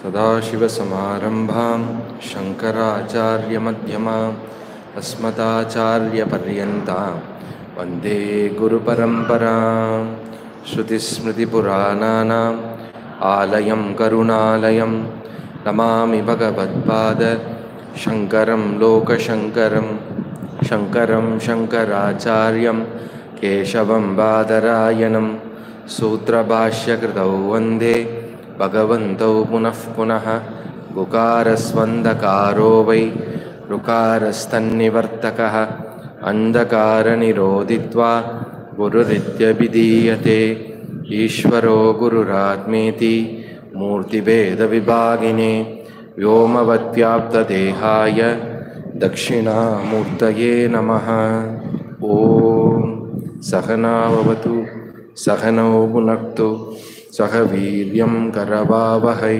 सदाशिवसमारम्भां शङ्कराचार्यमध्यमाम् अस्मदाचार्यपर्यन्तां वन्दे गुरुपरम्परां श्रुतिस्मृतिपुराणानाम् आलयं करुणालयं नमामि भगवत्पाद शङ्करं लोकशङ्करं शङ्करं शङ्कराचार्यं केशवं बादरायणं सूत्रभाष्यकृतौ वन्दे भगवन्तौ पुनः पुनः गुकारस्वन्दकारो वै ऋकारस्तन्निवर्तकः अन्धकारनिरोधित्वा गुरुरित्यभिधीयते ईश्वरो गुरुरात्मेति मूर्तिभेदविभागिने व्योमवद्व्याप्तदेहाय दक्षिणामूर्तये नमः ॐ सहनाववतु सहनौ पुनक्तु सह वीर्यं करवावहै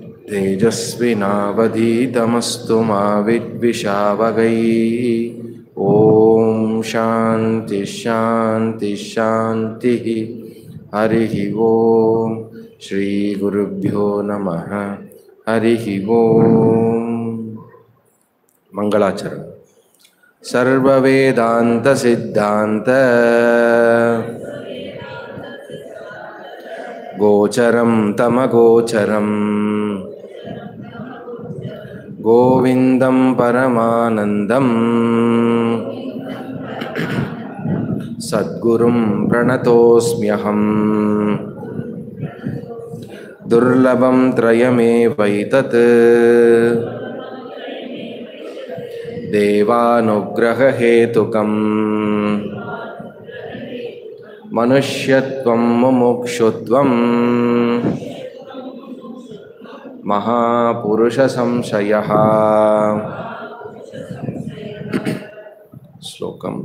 तेजस्विनावधीतमस्तु मा विद्विषावगै ॐ शान्ति शान्ति शान्तिः हरिः ॐ श्रीगुरुभ्यो नमः हरिः ॐ मङ्गलाचरणम् सर्ववेदान्तसिद्धान्त गोचरं तमगोचरम् गोविन्दं परमानन्दम् सद्गुरुं प्रणतोऽस्म्यहम् दुर्लभं त्रयमेवैतत् देवानुग्रहहेतुकम् मनुष्यत्वं मुमुक्षुत्वं महापुरुषसंशयः श्लोकम्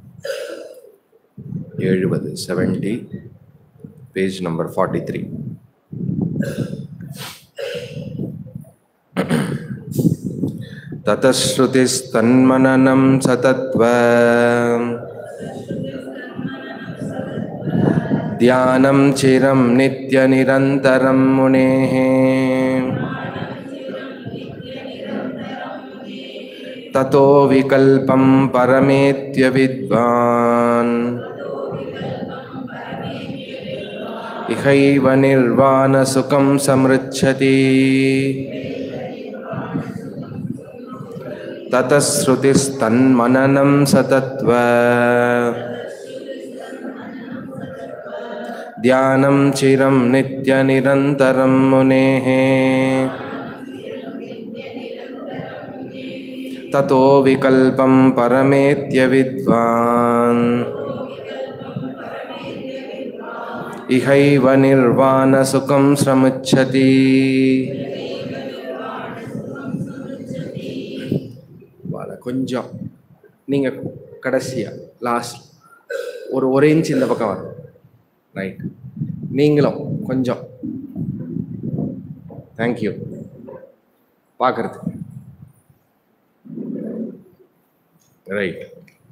எழுபது seventy page number forty three ततश्रुतिस्तन्मननं सतत्व ध्यानं चिरं नित्यनिरन्तरं मुनेः ततो विकल्पं परमेत्य विद्वान् इहैव निर्वाणसुखं समृच्छति ततश्रुतिस्तन्मननं सतत्व ध्यानं चिरं नित्यनिरन्तरं मुनेः ततो विकल्पं परमेत्य विद्वान् इहैव निर्वाणसुखं श्रमुच्छति வாழ கொஞ்சம் நீங்கள் கடைசியாக லாஸ்ட் ஒரு ஒரு இன்ச் இந்த பக்கம் வரும் ரைட் நீங்களும் கொஞ்சம் தேங்க்யூ பார்க்கறதுக்கு ரைட்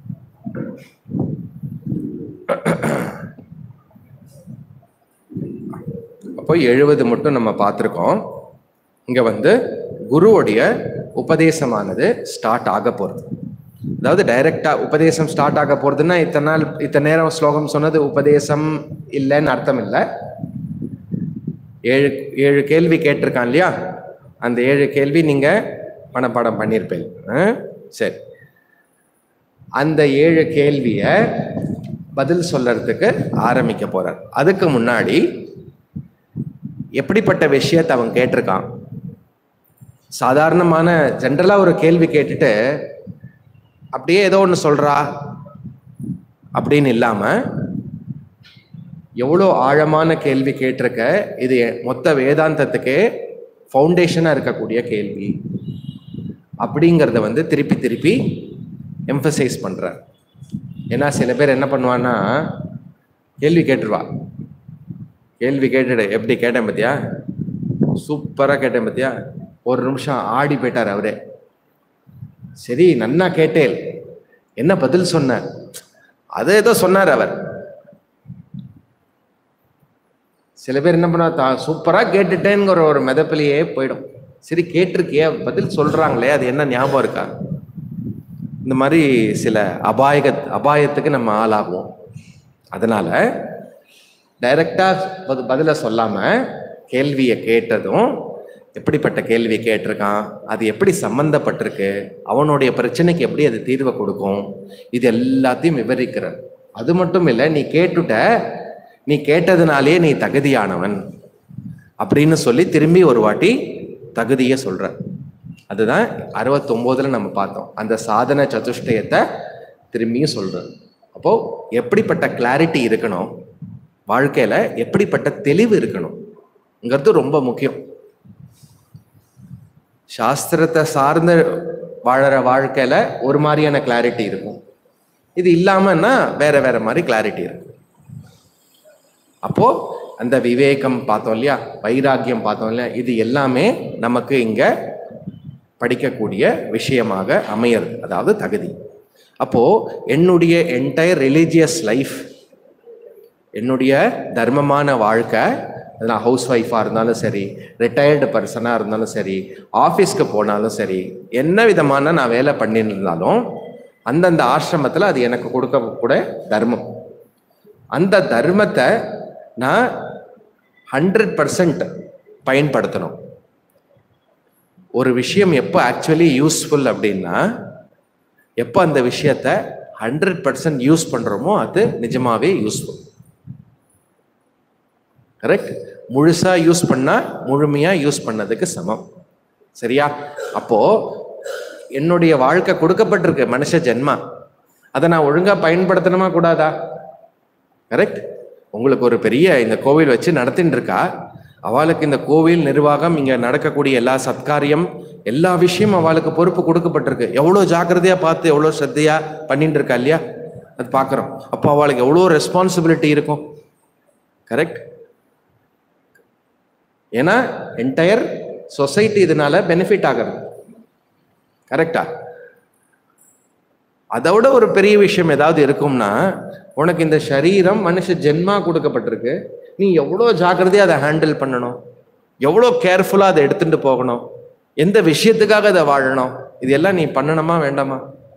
அப்போ எழுபது மட்டும் நம்ம பார்த்துருக்கோம் இங்கே வந்து குருவுடைய உபதேசமானது ஸ்டார்ட் ஆக போகிறது அதாவது டைரக்டா உபதேசம் ஸ்டார்ட் ஆக போறதுன்னா இத்தனை நாள் இத்தனை நேரம் ஸ்லோகம் சொன்னது உபதேசம் இல்லைன்னு அர்த்தம் இல்லை ஏழு ஏழு கேள்வி கேட்டிருக்கான் இல்லையா அந்த ஏழு கேள்வி நீங்க மனப்பாடம் பண்ணியிருப்பேன் ஆ? சரி அந்த ஏழு கேள்விய பதில் சொல்லறதுக்கு ஆரம்பிக்க போறார் அதுக்கு முன்னாடி எப்படிப்பட்ட விஷயத்தை அவன் கேட்டிருக்கான் சாதாரணமான ஜென்ரலா ஒரு கேள்வி கேட்டுட்டு அப்படியே ஏதோ ஒன்று சொல்றா அப்படின்னு இல்லாம எவ்வளோ ஆழமான கேள்வி கேட்டிருக்க இது மொத்த வேதாந்தத்துக்கே ஃபவுண்டேஷனாக இருக்கக்கூடிய கேள்வி அப்படிங்கிறத வந்து திருப்பி திருப்பி எம்ஃபசைஸ் பண்றார் ஏன்னா சில பேர் என்ன பண்ணுவான்னா கேள்வி கேட்டுருவா கேள்வி கேட்டுடு எப்படி கேட்டேன் பார்த்தியா சூப்பராக கேட்டேன் பார்த்தியா ஒரு நிமிஷம் ஆடி போயிட்டார் அவரே சரி நன்னா கேட்டேன் என்ன பதில் சொன்ன அது ஏதோ சொன்னார் அவர் சில பேர் என்ன பண்ணா தா சூப்பராக கேட்டுட்டேங்கிற ஒரு மிதப்பிலேயே போயிடும் சரி கேட்டிருக்கியே பதில் சொல்றாங்களே அது என்ன ஞாபகம் இருக்கா இந்த மாதிரி சில அபாயக அபாயத்துக்கு நம்ம ஆளாகுவோம் அதனால டைரக்டா பது பதில சொல்லாம கேள்வியை கேட்டதும் எப்படிப்பட்ட கேள்வி கேட்டிருக்கான் அது எப்படி சம்பந்தப்பட்டிருக்கு அவனுடைய பிரச்சனைக்கு எப்படி அது தீர்வை கொடுக்கும் இது எல்லாத்தையும் விவரிக்கிறார் அது மட்டும் இல்லை நீ கேட்டுட்ட நீ கேட்டதுனாலே நீ தகுதியானவன் அப்படின்னு சொல்லி திரும்பி ஒரு வாட்டி தகுதியை சொல்ற அதுதான் அறுபத்தொம்போதுல நம்ம பார்த்தோம் அந்த சாதன சதுஷ்டயத்தை திரும்பியும் சொல்றார் அப்போ எப்படிப்பட்ட கிளாரிட்டி இருக்கணும் வாழ்க்கையில எப்படிப்பட்ட தெளிவு இருக்கணுங்கிறது ரொம்ப முக்கியம் சாஸ்திரத்தை சார்ந்து வாழற வாழ்க்கையில ஒரு மாதிரியான கிளாரிட்டி இருக்கும் இது இல்லாமன்னா வேற வேற மாதிரி கிளாரிட்டி இருக்கும் அப்போ அந்த விவேகம் பார்த்தோம் இல்லையா வைராக்கியம் பார்த்தோம் இல்லையா இது எல்லாமே நமக்கு இங்க படிக்கக்கூடிய விஷயமாக அமையிறது அதாவது தகுதி அப்போ என்னுடைய என்டையர் ரிலீஜியஸ் லைஃப் என்னுடைய தர்மமான வாழ்க்கை அது நான் ஹவுஸ் ஒய்ஃபாக இருந்தாலும் சரி ரிட்டையர்டு பர்சனாக இருந்தாலும் சரி ஆஃபீஸ்க்கு போனாலும் சரி என்ன விதமான நான் வேலை பண்ணிட்டு இருந்தாலும் அந்தந்த ஆசிரமத்தில் அது எனக்கு கொடுக்கக்கூட தர்மம் அந்த தர்மத்தை நான் ஹண்ட்ரட் பர்சன்ட் பயன்படுத்தணும் ஒரு விஷயம் எப்போ ஆக்சுவலி யூஸ்ஃபுல் அப்படின்னா எப்போ அந்த விஷயத்த ஹண்ட்ரட் பர்சன்ட் யூஸ் பண்ணுறோமோ அது நிஜமாவே யூஸ்ஃபுல் கரெக்ட் முழுசா யூஸ் பண்ணா முழுமையா யூஸ் பண்ணதுக்கு சமம் சரியா அப்போ என்னுடைய வாழ்க்கை கொடுக்கப்பட்டிருக்கு மனுஷ ஜென்மா அதை நான் ஒழுங்கா பயன்படுத்தணுமா கூடாதா கரெக்ட் உங்களுக்கு ஒரு பெரிய இந்த கோவில் வச்சு நடத்தின்னு இருக்கா அவளுக்கு இந்த கோவில் நிர்வாகம் இங்க நடக்கக்கூடிய எல்லா சத்காரியம் எல்லா விஷயம் அவளுக்கு பொறுப்பு கொடுக்கப்பட்டிருக்கு எவ்வளோ ஜாக்கிரதையா பார்த்து எவ்வளோ ஸ்ரத்தையா பண்ணிட்டு இருக்கா இல்லையா அது பார்க்குறோம் அப்போ அவளுக்கு எவ்வளோ ரெஸ்பான்சிபிலிட்டி இருக்கும் கரெக்ட் ஏன்னா என்டையர் சொசைட்டி இதனால பெனிஃபிட் ஆகிறது கரெக்டா அதோட ஒரு பெரிய விஷயம் ஏதாவது இருக்கும்னா உனக்கு இந்த சரீரம் மனுஷ ஜென்மா கொடுக்கப்பட்டிருக்கு நீ எவ்வளோ ஜாக்கிரதையா அதை ஹேண்டில் பண்ணணும் எவ்வளோ கேர்ஃபுல்லாக அதை எடுத்துட்டு போகணும் எந்த விஷயத்துக்காக அதை வாழணும் இது எல்லாம் நீ பண்ணணுமா வேண்டாமா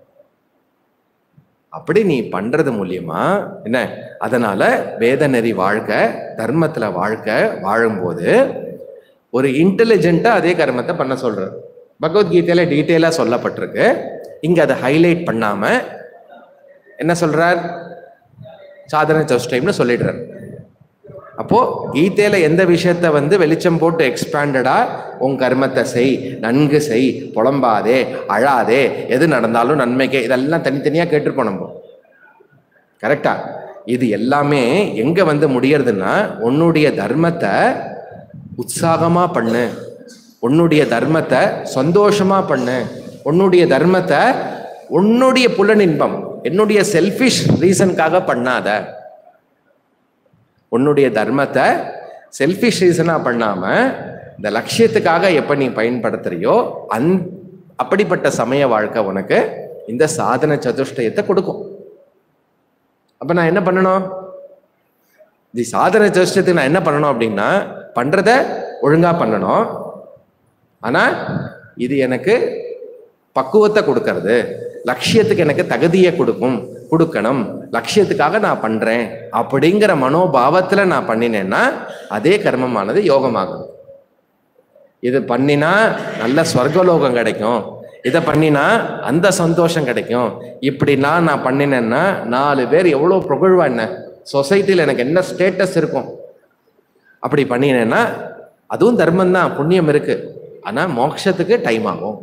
அப்படி நீ பண்றது மூலியமா என்ன அதனால வேத நெறி வாழ்க்கை தர்மத்துல வாழ்க்கை வாழும்போது ஒரு இன்டெலிஜென்ட்டா அதே கர்மத்தை பண்ண சொல்ற பகவத்கீதையில டீட்டெயிலா சொல்லப்பட்டிருக்கு இங்க அதை ஹைலைட் பண்ணாம என்ன சொல்றார் சாதன சௌஷ்டைம்னு சொல்லிடுறார் அப்போ கீதையில எந்த விஷயத்த வந்து வெளிச்சம் போட்டு எக்ஸ்பேண்டடா உன் கர்மத்தை செய் நன்கு செய் புலம்பாதே அழாதே எது நடந்தாலும் நன்மைக்கே இதெல்லாம் தனித்தனியா கேட்டிருப்போம் நம்ம கரெக்டா இது எல்லாமே எங்க வந்து முடியறதுன்னா உன்னுடைய தர்மத்தை உற்சாகமா பண்ணு உன்னுடைய தர்மத்தை சந்தோஷமா பண்ணு உன்னுடைய தர்மத்தை உன்னுடைய புலனின்பம் என்னுடைய செல்ஃபிஷ் ரீசனுக்காக பண்ணாத உன்னுடைய தர்மத்தை செல்ஃபிஷ் ரீசனா பண்ணாம இந்த லட்சியத்துக்காக எப்ப நீ பயன்படுத்துறியோ அந் அப்படிப்பட்ட சமய வாழ்க்கை உனக்கு இந்த சாதன சதுஷ்டயத்தை கொடுக்கும் அப்ப நான் என்ன பண்ணணும் இந்த சாதன சதுஷ்டயத்துக்கு நான் என்ன பண்ணணும் அப்படின்னா பண்றத ஒழுங்கா பண்ணணும் ஆனா இது எனக்கு பக்குவத்தை கொடுக்கறது லட்சியத்துக்கு எனக்கு தகுதியை கொடுக்கும் கொடுக்கணும் லட்சியத்துக்காக நான் பண்றேன் அப்படிங்கிற மனோபாவத்துல நான் பண்ணினேன்னா அதே கர்மமானது யோகமாகும் இது பண்ணினா நல்ல ஸ்வர்கலோகம் கிடைக்கும் இதை பண்ணினா அந்த சந்தோஷம் கிடைக்கும் இப்படின்னா நான் பண்ணினேன்னா நாலு பேர் எவ்வளோ புகழ்வா என்ன சொசைட்டியில் எனக்கு என்ன ஸ்டேட்டஸ் இருக்கும் அப்படி பண்ணினேன்னா அதுவும் தர்மம் தான் புண்ணியம் இருக்கு ஆனா மோட்சத்துக்கு டைம் ஆகும்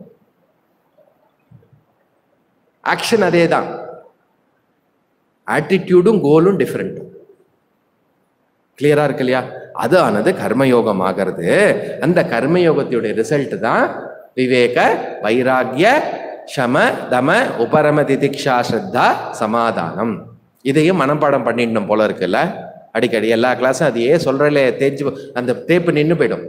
ஆக்ஷன் அதே தான் ஆட்டிடியூடும் கோலும் டிஃப்ரெண்ட் கிளியரா இருக்கு இல்லையா அது ஆனது கர்மயோகம் ஆகிறது அந்த கர்மயோகத்தினுடைய ரிசல்ட் தான் விவேக வைராகிய சம தம உபரம திதிக்ஷா ஸ்ரத்தா சமாதானம் இதையும் மனப்பாடம் பண்ணிடணும் போல இருக்குல்ல அடிக்கடி எல்லா கிளாஸும் அதையே சொல்றல தேய்ச்சி அந்த டேப்பு நின்று போயிடும்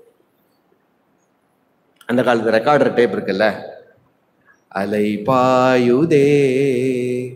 அந்த காலத்து ரெக்கார்டர் டேப் இருக்குல்ல அலை பாயுதே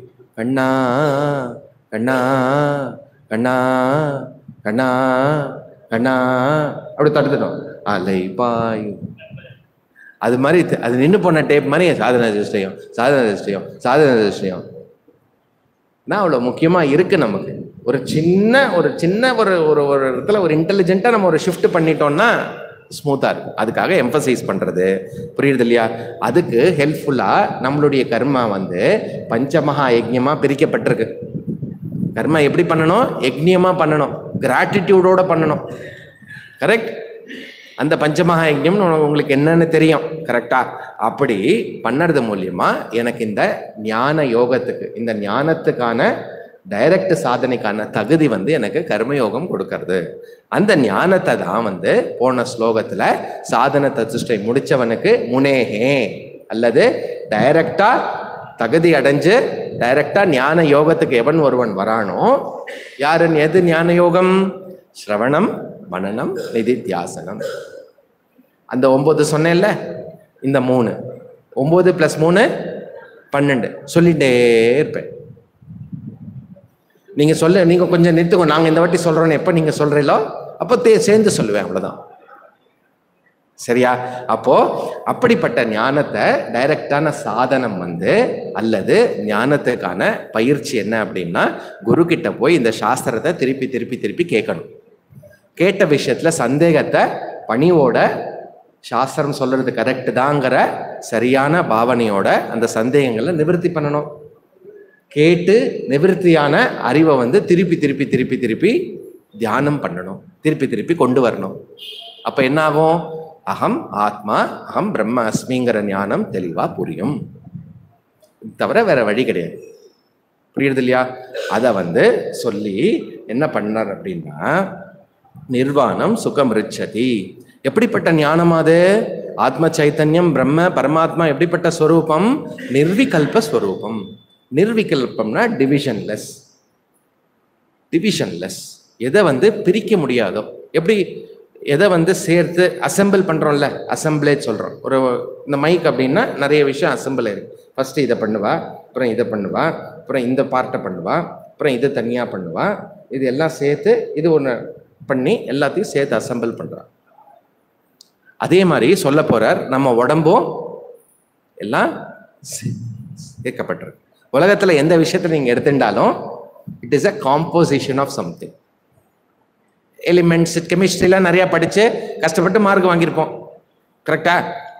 கண்ணா கண்ணா கண்ணா கண்ணா கண்ணா அப்படி தடுத்துட்டோம் அலை பாயும் அது மாதிரி த- அது நின்று போன டேப் மாதிரி சாதன அதிர்ஷ்டம் சாதன அதிர்ஷ்டம் சாதன அதிர்ஷ்டம் தான் அவ்வளோ முக்கியமாக இருக்கு நமக்கு ஒரு சின்ன ஒரு சின்ன ஒரு ஒரு ஒரு இடத்துல ஒரு இன்டெலிஜென்ட்டாக நம்ம ஒரு ஷிஃப்ட் பண்ணிட்டோம்னா ஸ்மூத்தாக இருக்கும் அதுக்காக எம்பசைஸ் பண்ணுறது புரியுது இல்லையா அதுக்கு ஹெல்ப்ஃபுல்லாக நம்மளுடைய கர்மா வந்து பஞ்சமகா யஜ்யமாக பிரிக்கப்பட்டிருக்கு கர்மா எப்படி பண்ணணும் யஜ்யமாக பண்ணணும் கிராட்டிடியூடோட பண்ணணும் கரெக்ட் அந்த பஞ்சமகா யஜ்யம் உங்களுக்கு என்னன்னு தெரியும் கரெக்டா அப்படி பண்ணறது மூலியமா எனக்கு இந்த ஞான யோகத்துக்கு இந்த ஞானத்துக்கான டைரக்ட் சாதனைக்கான தகுதி வந்து எனக்கு கர்மயோகம் கொடுக்கறது அந்த ஞானத்தை தான் வந்து போன ஸ்லோகத்துல சாதன தத்துஷ்டை முடிச்சவனுக்கு முனேஹே அல்லது டைரக்டா தகுதி அடைஞ்சு டைரக்டா ஞான யோகத்துக்கு எவன் ஒருவன் வரானோ யாருன்னு எது ஞான யோகம் ஸ்ரவணம் மனனம் நிதித்தியாசனம் அந்த ஒன்பது சொன்னேன்ல இந்த மூணு ஒன்பது பிளஸ் மூணு பன்னெண்டு சொல்லிட்டே இருப்பேன் நீங்க சொல்ல நீங்க கொஞ்சம் நிறுத்துக்கோ நாங்க இந்த வாட்டி சொல்றோன்னு எப்ப நீங்க சொல்றீங்களோ அப்போ தே சேர்ந்து சொல்லுவேன் அவ்வளவுதான் சரியா அப்போ அப்படிப்பட்ட ஞானத்தை டைரக்டான சாதனம் வந்து அல்லது ஞானத்துக்கான பயிற்சி என்ன அப்படின்னா குரு கிட்ட போய் இந்த சாஸ்திரத்தை திருப்பி திருப்பி திருப்பி கேட்கணும் கேட்ட விஷயத்துல சந்தேகத்தை பணிவோட சாஸ்திரம் சொல்றது கரெக்ட் தாங்கிற சரியான பாவனையோட அந்த சந்தேகங்களை நிவர்த்தி பண்ணணும் கேட்டு நிவர்த்தியான அறிவை வந்து திருப்பி திருப்பி திருப்பி திருப்பி தியானம் பண்ணணும் திருப்பி திருப்பி கொண்டு வரணும் அப்ப என்ன ஆகும் அகம் ஆத்மா அகம் பிரம்ம அஸ்மிங்கிற ஞானம் தெளிவா புரியும் இது தவிர வேற வழி கிடையாது புரியுறது இல்லையா அதை வந்து சொல்லி என்ன பண்ணார் அப்படின்னா நிர்வாணம் சுகம் ரிச்சதி எப்படிப்பட்ட ஞானம் அது ஆத்ம சைத்தன்யம் பிரம்ம பரமாத்மா எப்படிப்பட்ட ஸ்வரூபம் நிர்விகல்ப ஸ்வரூபம் நிர்விகல்பம்னா டிவிஷன்லெஸ் டிவிஷன்லெஸ் எதை வந்து பிரிக்க முடியாதோ எப்படி எதை வந்து சேர்த்து அசெம்பிள் பண்றோம்ல அசம்பிளேஜ் சொல்றோம் ஒரு இந்த மைக் அப்படின்னா நிறைய விஷயம் அசெம்பிள் இருக்கு ஃபர்ஸ்ட் இதை பண்ணுவா அப்புறம் இதை பண்ணுவா அப்புறம் இந்த பார்ட்டை பண்ணுவா அப்புறம் இதை தனியா பண்ணுவா இது எல்லாம் சேர்த்து இது ஒன்று பண்ணி எல்லாத்தையும் சேர்த்து அசெம்பிள் பண்றா அதே மாதிரி சொல்ல போறார் நம்ம உடம்பும் எல்லாம் சே- சேர்க்கப்பட்டிருக்கு உலகத்துல எந்த விஷயத்தை நீங்க எடுத்துட்டாலும் it is a composition of something elements கெமிஸ்ட்ரிலாம் நிறைய படிச்சு கஷ்டப்பட்டு மார்க் வாங்கியிருப்போம் கரெக்டா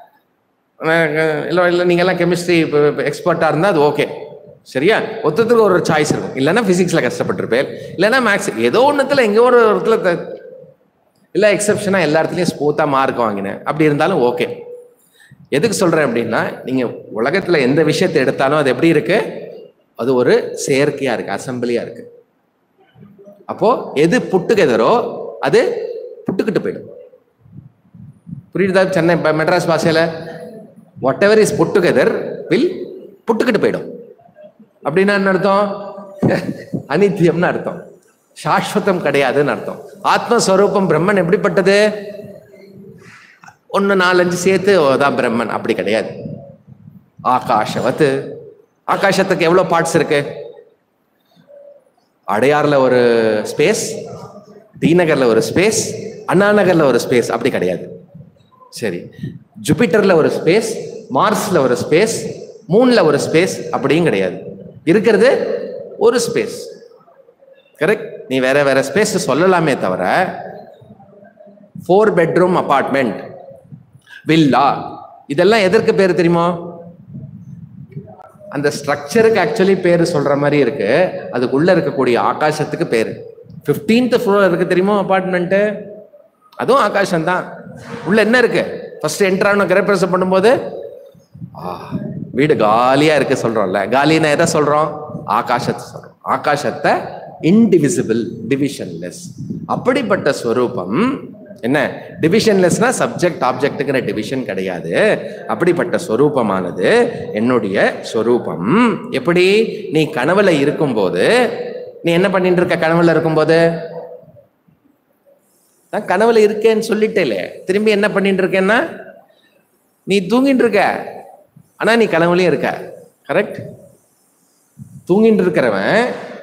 இல்லை இல்லை நீங்கள்லாம் கெமிஸ்ட்ரி எக்ஸ்பர்ட்டாக இருந்தால் அது ஓகே சரியா ஒருத்தருக்கு ஒரு சாய்ஸ் இருக்கும் இல்லைன்னா ஃபிசிக்ஸில் கஷ்டப்பட்டிருப்பேன் இல்லைன்னா மேக்ஸ் ஏதோ ஒன்றுத்துல எங்கேயோ ஒரு இடத்துல த- இல்லை எக்ஸப்ஷனாக எல்லா இடத்துலையும் ஸ்மூத்தாக மார்க் வாங்கினேன் அப்படி இருந்தாலும் ஓகே எதுக்கு சொல்கிறேன் அப்படின்னா நீங்கள் உலகத்தில் எந்த விஷயத்தை எடுத்தாலும் அது எப்படி இருக்கு அது ஒரு செயற்கையாக இருக்கு அசம்பிளியாக இருக்கு அப்போ எது புட்டுகெதரோ அது புட்டுக்கிட்டு போயிடும் புரியுதா சென்னை ப- மெட்ராஸ் பாஷையில் whatever is put together will புட்டுக்கிட்டு போயிடும் அப்படின்னா என்ன அர்த்தம் அனித்தியம்னு அர்த்தம் சாஸ்வதம் கிடையாதுன்னு அர்த்தம் ஆத்மஸ்வரூபம் பிரம்மன் எப்படிப்பட்டது ஒன்று நாலஞ்சு சேர்த்து ஓ, தான் பிரம்மன் அப்படி கிடையாது ஆகாஷவத்து ஆகாசத்துக்கு எவ்வளோ பார்ட்ஸ் இருக்கு அடையார்ல ஒரு ஸ்பேஸ் டி நகர்ல ஒரு ஸ்பேஸ் அண்ணா நகர்ல ஒரு ஸ்பேஸ் அப்படி கிடையாது சரி ஜூபிட்டர்ல ஒரு ஸ்பேஸ் மார்ஸ்ல ஒரு ஸ்பேஸ் மூன்ல ஒரு ஸ்பேஸ் அப்படியும் கிடையாது இருக்கிறது ஒரு ஸ்பேஸ் கரெக்ட் நீ வேற வேற ஸ்பேஸ் சொல்லலாமே தவிர ஃபோர் பெட்ரூம் அபார்ட்மெண்ட் வில்லா இதெல்லாம் எதற்கு பேர் தெரியுமா அந்த ஸ்ட்ரக்சருக்கு ஆக்சுவலி பேர் சொல்ற மாதிரி இருக்கு அதுக்குள்ள இருக்கக்கூடிய ஆகாசத்துக்கு பேர் 15th ஃப்ளோர் இருக்கு தெரியுமா அபார்ட்மெண்ட்டு அதுவும் ஆகாசம் தான் உள்ள என்ன இருக்கு ஃபர்ஸ்ட் என்ட்ரான கிரகப்பிரசம் பண்ணும்போது ஆ, வீடு காலியா இருக்கு சொல்றோம்ல காலினா எதை சொல்றோம் ஆகாசத்தை சொல்றோம் ஆகாசத்தை இன்டிவிசிபிள் டிவிஷன்லெஸ் அப்படிப்பட்ட ஸ்வரூபம் என்ன டிவிஷன்லெஸ்னா சப்ஜெக்ட் ஆப்ஜெக்ட்டுங்கிற டிவிஷன் கிடையாது அப்படிப்பட்ட ஸ்வரூபமானது என்னுடைய ஸ்வரூபம் எப்படி நீ கனவுல இருக்கும்போது நீ என்ன பண்ணிட்டு இருக்க கனவுல இருக்கும்போது நான் கனவுல இருக்கேன்னு சொல்லிட்டேலே திரும்பி என்ன பண்ணிட்டு இருக்கேன்னா நீ தூங்கிட்டு இருக்க ஆனா நீ கனவுலயும் இருக்க கரெக்ட் தூங்கிட்டு இருக்கிறவன்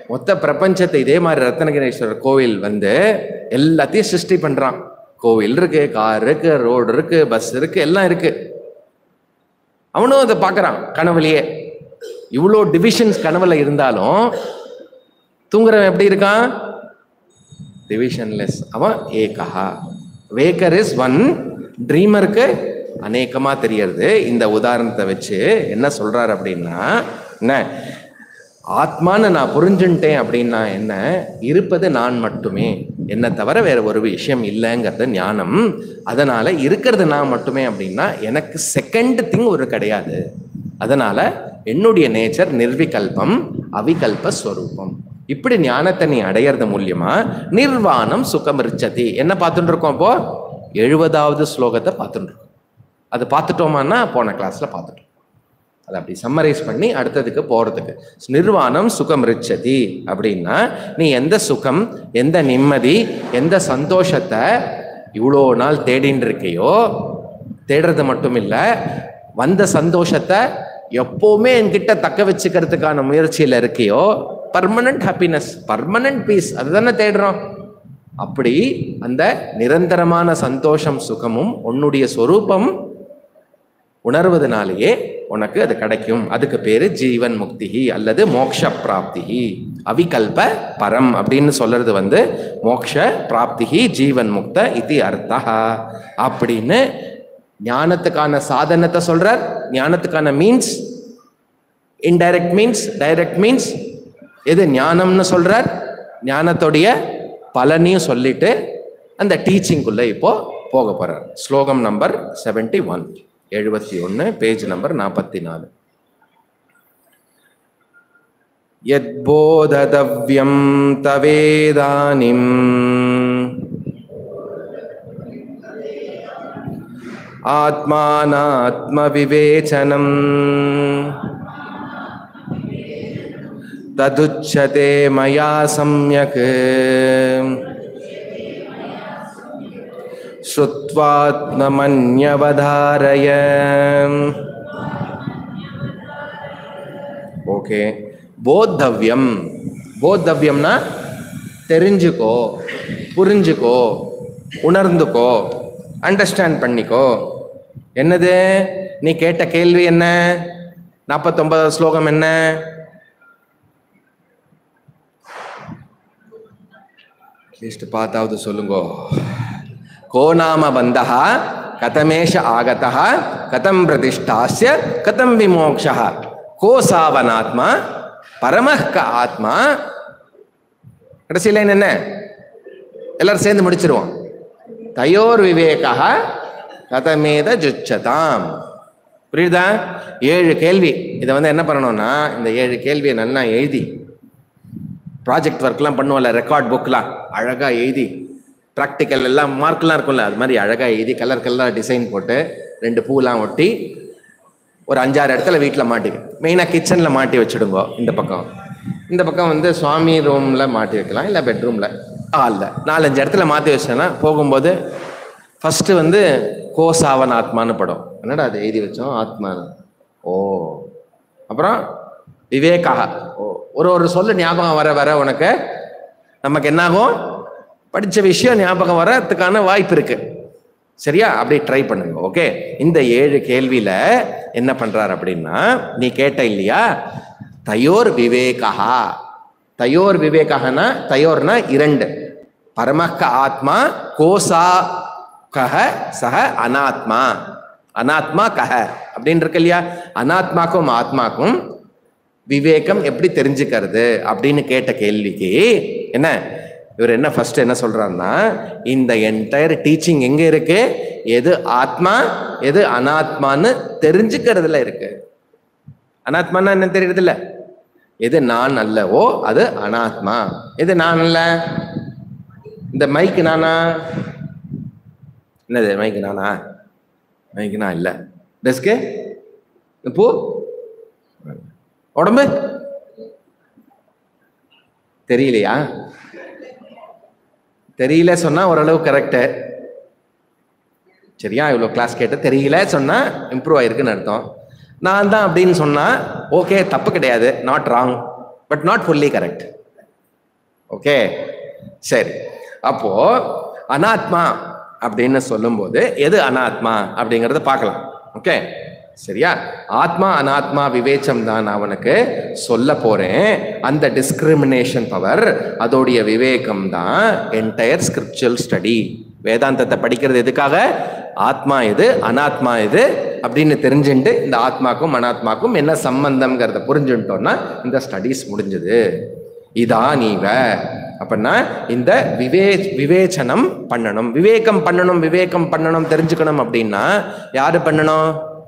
மொத்த பிரபஞ்சத்தை இதே மாதிரி ரத்னகிரீஸ்வரர் கோவில் வந்து எல்லாத்தையும் சிருஷ்டி பண்றான் கோவில் இருக்கு கார் இருக்கு ரோடு இருக்கு பஸ் இருக்கு எல்லாம் இருக்கு அவனும் அதை பார்க்கறான் கனவுலயே இவ்வளோ டிவிஷன்ஸ் கனவுல இருந்தாலும் தூங்குறவன் எப்படி இருக்கான் டிவிஷன்லெஸ் அவன் ஏகா வேக்கர் இஸ் ஒன் ட்ரீமருக்கு அநேகமா தெரியறது இந்த உதாரணத்தை வச்சு என்ன சொல்றாரு அப்படின்னா என்ன ஆத்மான்னு நான் புரிஞ்சுட்டேன் அப்படின்னா என்ன இருப்பது நான் மட்டுமே என்னை தவிர வேற ஒரு விஷயம் இல்லைங்கிறது ஞானம் அதனால இருக்கிறது நான் மட்டுமே அப்படின்னா எனக்கு செகண்ட் திங் ஒரு கிடையாது அதனால என்னுடைய நேச்சர் நிர்விகல்பம் அவிகல்ப ஸ்வரூபம் இப்படி ஞானத்தை நீ அடையிறது மூலியமா நிர்வாணம் சுகம் ரிச்சதி என்ன பார்த்துட்டு இருக்கோம் அப்போ எழுபதாவது ஸ்லோகத்தை பார்த்துட்டு இருக்கோம் அது பார்த்துட்டோமான்னா போன கிளாஸ்ல பார்த்துட்டோம் அதை அப்படி சம்மரைஸ் பண்ணி அடுத்ததுக்கு போறதுக்கு நிர்வாணம் சுகம் ரிச்சதி அப்படின்னா நீ எந்த சுகம் எந்த நிம்மதி எந்த சந்தோஷத்தை இவ்வளோ நாள் தேடின்னு இருக்கையோ தேடுறது மட்டும் இல்ல வந்த சந்தோஷத்தை எப்பவுமே என்கிட்ட தக்க வச்சுக்கிறதுக்கான முயற்சியில இருக்கியோ பர்மனன்ட் ஹாப்பினஸ் பர்மனன்ட் பீஸ் அதுதானே தேடுறோம் அப்படி அந்த நிரந்தரமான சந்தோஷம் சுகமும் உன்னுடைய சொரூபம் உணர்வதனாலேயே உனக்கு அது கிடைக்கும் அதுக்கு பேரு ஜீவன் முக்திஹி அல்லது மோக்ஷ பிராப்திஹி அவிகல்ப பரம் அப்படின்னு சொல்றது வந்து மோக்ஷ பிராப்திஹி ஜீவன் முக்த இது அர்த்தா அப்படின்னு ஞானத்துக்கான சாதனத்தை சொல்றார் ஞானத்துக்கான means indirect means direct means எது ஞானம்னு சொல்றார் ஞானத்துடைய பலனையும் சொல்லிட்டு அந்த டீச்சிங்குள்ள இப்போ போக போறார் ஸ்லோகம் நம்பர் செவன்டி ஒன் எழுபத்தி ஒன்று பேஜ் நம்பர் நாற்பத்தி நாலு यद्बोधतव्यं तवेदानीम् आत्मानात्मविवेचनम् तदुच्यते मया सम्यक् श्रुत्वात्ममन्यवधारय ஓகே போத்தவ்யம் போத்தவ்யம்னா தெரிஞ்சுக்கோ புரிஞ்சுக்கோ உணர்ந்துக்கோ அண்டர்ஸ்டாண்ட் பண்ணிக்கோ என்னது நீ கேட்ட கேள்வி என்ன நாற்பத்தொன்பதாவது ஸ்லோகம் என்ன அட்லீஸ்ட் பார்த்தாவது சொல்லுங்கோ கோ நாம பந்தः கதமேஷ ஆகதः கதம் பிரதிஷ்டாஸ்ய கதம் விமோக்ஷः கோ சாவனாத்மா பரமஹ் க ஆத்மா கடைசி லைன் என்ன எல்லாரும் சேர்ந்து முடிச்சிருவோம் தயோர் விவேகா கதமேத ஜுச்சதாம் புரியுதா ஏழு கேள்வி இதை வந்து என்ன பண்ணணும்னா இந்த ஏழு கேள்வியை நல்லா எழுதி ப்ராஜெக்ட் ஒர்க்லாம் பண்ணுவோம்ல ரெக்கார்ட் புக்லாம் அழகாக எழுதி ப்ராக்டிக்கல் எல்லாம் மார்க்லாம் இருக்கும்ல அது மாதிரி அழகாக எழுதி கலர் கலராக டிசைன் போட்டு ரெண்டு பூலாம் ஒட்டி ஒரு அஞ்சாறு இடத்துல வீட்டில் மாட்டி மெயினாக கிச்சனில் மாட்டி வச்சுடுங்க இந்த பக்கம் இந்த பக்கம் வந்து சுவாமி ரூமில் மாட்டி வைக்கலாம் இல்லை பெட்ரூமில் ஹாலில் நாலஞ்சு இடத்துல மாற்றி வச்சேன்னா போகும்போது ஃபஸ்ட்டு வந்து கோசாவன் ஆத்மான்னு படம் என்னடா அது எழுதி வச்சோம் ஆத்மான்னு ஓ அப்புறம் விவேகா ஓ ஒரு ஒரு சொல்ல ஞாபகம் வர வர உனக்கு நமக்கு என்னாகும் படித்த விஷயம் ஞாபகம் வரதுக்கான வாய்ப்பு இருக்கு சரியா அப்படி ட்ரை பண்ணுங்க ஓகே இந்த ஏழு கேள்வியில என்ன பண்றாரு அப்படின்னா நீ கேட்ட இல்லையா தயோர் விவேகா தயோர் விவேகனா தயோர்னா இரண்டு பரமக்க ஆத்மா கோசா கஹ சக அனாத்மா அனாத்மா கஹ அப்படின்னு இருக்கு இல்லையா அனாத்மாக்கும் ஆத்மாக்கும் விவேகம் எப்படி தெரிஞ்சுக்கிறது அப்படின்னு கேட்ட கேள்விக்கு என்ன இவர் என்ன ஃபர்ஸ்ட் என்ன சொல்றாருன்னா இந்த என்டையர் டீச்சிங் எங்க இருக்கு எது ஆத்மா எது அனாத்மான்னு தெரிஞ்சுக்கிறதுல இருக்கு அனாத்மான்னா என்ன தெரியுறது இல்ல எது நான் அல்லவோ அது அனாத்மா எது நான் அல்ல இந்த மைக்கு நானா என்னது மைக்கு நானா மைக்கு நான் இல்ல டெஸ்க்கு பூ உடம்பு தெரியலையா தெரியல சொன்னா ஓரளவு கரெக்டு சரியா இவ்வளோ கிளாஸ் கேட்டு தெரியல சொன்னா இம்ப்ரூவ் ஆயிருக்குன்னு அர்த்தம் நான் தான் அப்படின்னு சொன்னா ஓகே தப்பு கிடையாது not wrong but not fully correct okay சரி அப்போ அனாத்மா அப்படின்னு சொல்லும்போது எது அனாத்மா அப்படிங்கறத பார்க்கலாம் ஓகே சரியா ஆத்மா அனாத்மா விவேச்சம் தான் நான் அவனுக்கு சொல்ல போறேன் அந்த டிஸ்கிரிமினேஷன் பவர் அதோடைய விவேகம் தான் என்டையர் ஸ்கிரிப்சுவல் ஸ்டடி வேதாந்தத்தை படிக்கிறது எதுக்காக ஆத்மா எது அனாத்மா எது அப்படின்னு தெரிஞ்சுட்டு இந்த ஆத்மாக்கும் அனாத்மாக்கும் என்ன சம்பந்தம்ங்கிறத புரிஞ்சுட்டோம்னா இந்த ஸ்டடீஸ் முடிஞ்சது இதா நீவ அப்படின்னா இந்த விவே விவேச்சனம் பண்ணணும் விவேகம் பண்ணணும் விவேகம் பண்ணணும் தெரிஞ்சுக்கணும் அப்படின்னா யாரு பண்ணணும்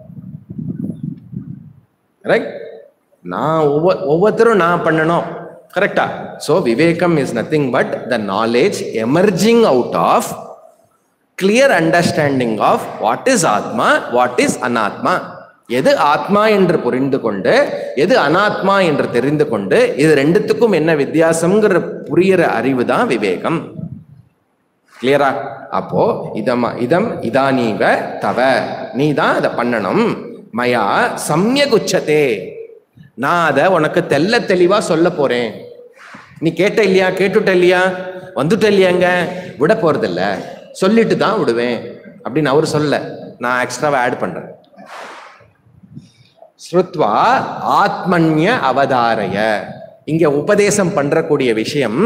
ரைட் நான் ஒவ்வொரு ஒவ்வொருத்தரும் நான் பண்ணணும் கரெக்டா ஸோ விவேகம் is nothing but the knowledge emerging out of clear understanding of what is ஆத்மா வாட் இஸ் அனாத்மா எது ஆத்மா என்று புரிந்து கொண்டு எது அனாத்மா என்று தெரிந்து கொண்டு இது ரெண்டுத்துக்கும் என்ன வித்தியாசம்ங்கிற புரியிற அறிவு தான் விவேகம் கிளியரா அப்போ இதம் இதம் இதானீவ தவ நீ தான் அதை பண்ணணும் மயா சமயக் உச்சதே நான் அதை உனக்கு தெல்ல தெளிவா சொல்ல போறேன் நீ கேட்ட இல்லையா கேட்டுட்ட இல்லையா வந்துட்ட இல்லையாங்க விட போறதில்ல சொல்லிட்டு தான் விடுவேன் அப்படின்னு அவர் சொல்ல நான் எக்ஸ்ட்ராவா ஆட் பண்றேன் ஸ்ருத்வா ஆத்மன்ய அவதாரய இங்க உபதேசம் பண்றக்கூடிய விஷயம்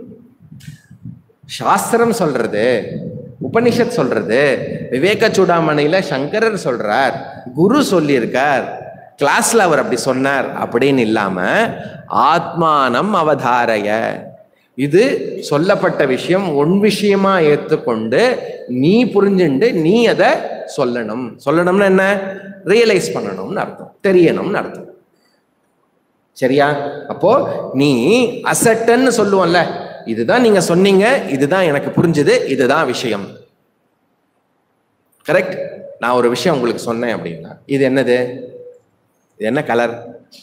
சாஸ்திரம் சொல்றது உபனிஷத் சொல்றது விவேக சூடாமணியில சங்கரர் சொல்றார் குரு சொல்லியிருக்கார் கிளாஸ்ல அவர் அப்படி சொன்னார் அப்படின்னு இல்லாம ஆத்மானம் அவதாரய இது சொல்லப்பட்ட விஷயம் ஒன் விஷயமா ஏத்துக்கொண்டு நீ புரிஞ்சுண்டு நீ அதை சொல்லணும் சொல்லணும்னா என்ன ரியலைஸ் பண்ணணும்னு அர்த்தம் தெரியணும்னு அர்த்தம் சரியா அப்போ நீ அசட்டன்னு சொல்லுவோம்ல இதுதான் நீங்க சொன்னீங்க இதுதான் எனக்கு புரிஞ்சுது இதுதான் விஷயம் கரெக்ட் நான் ஒரு விஷயம் உங்களுக்கு சொன்னேன் அப்படின்னா இது என்னது இது என்ன கலர்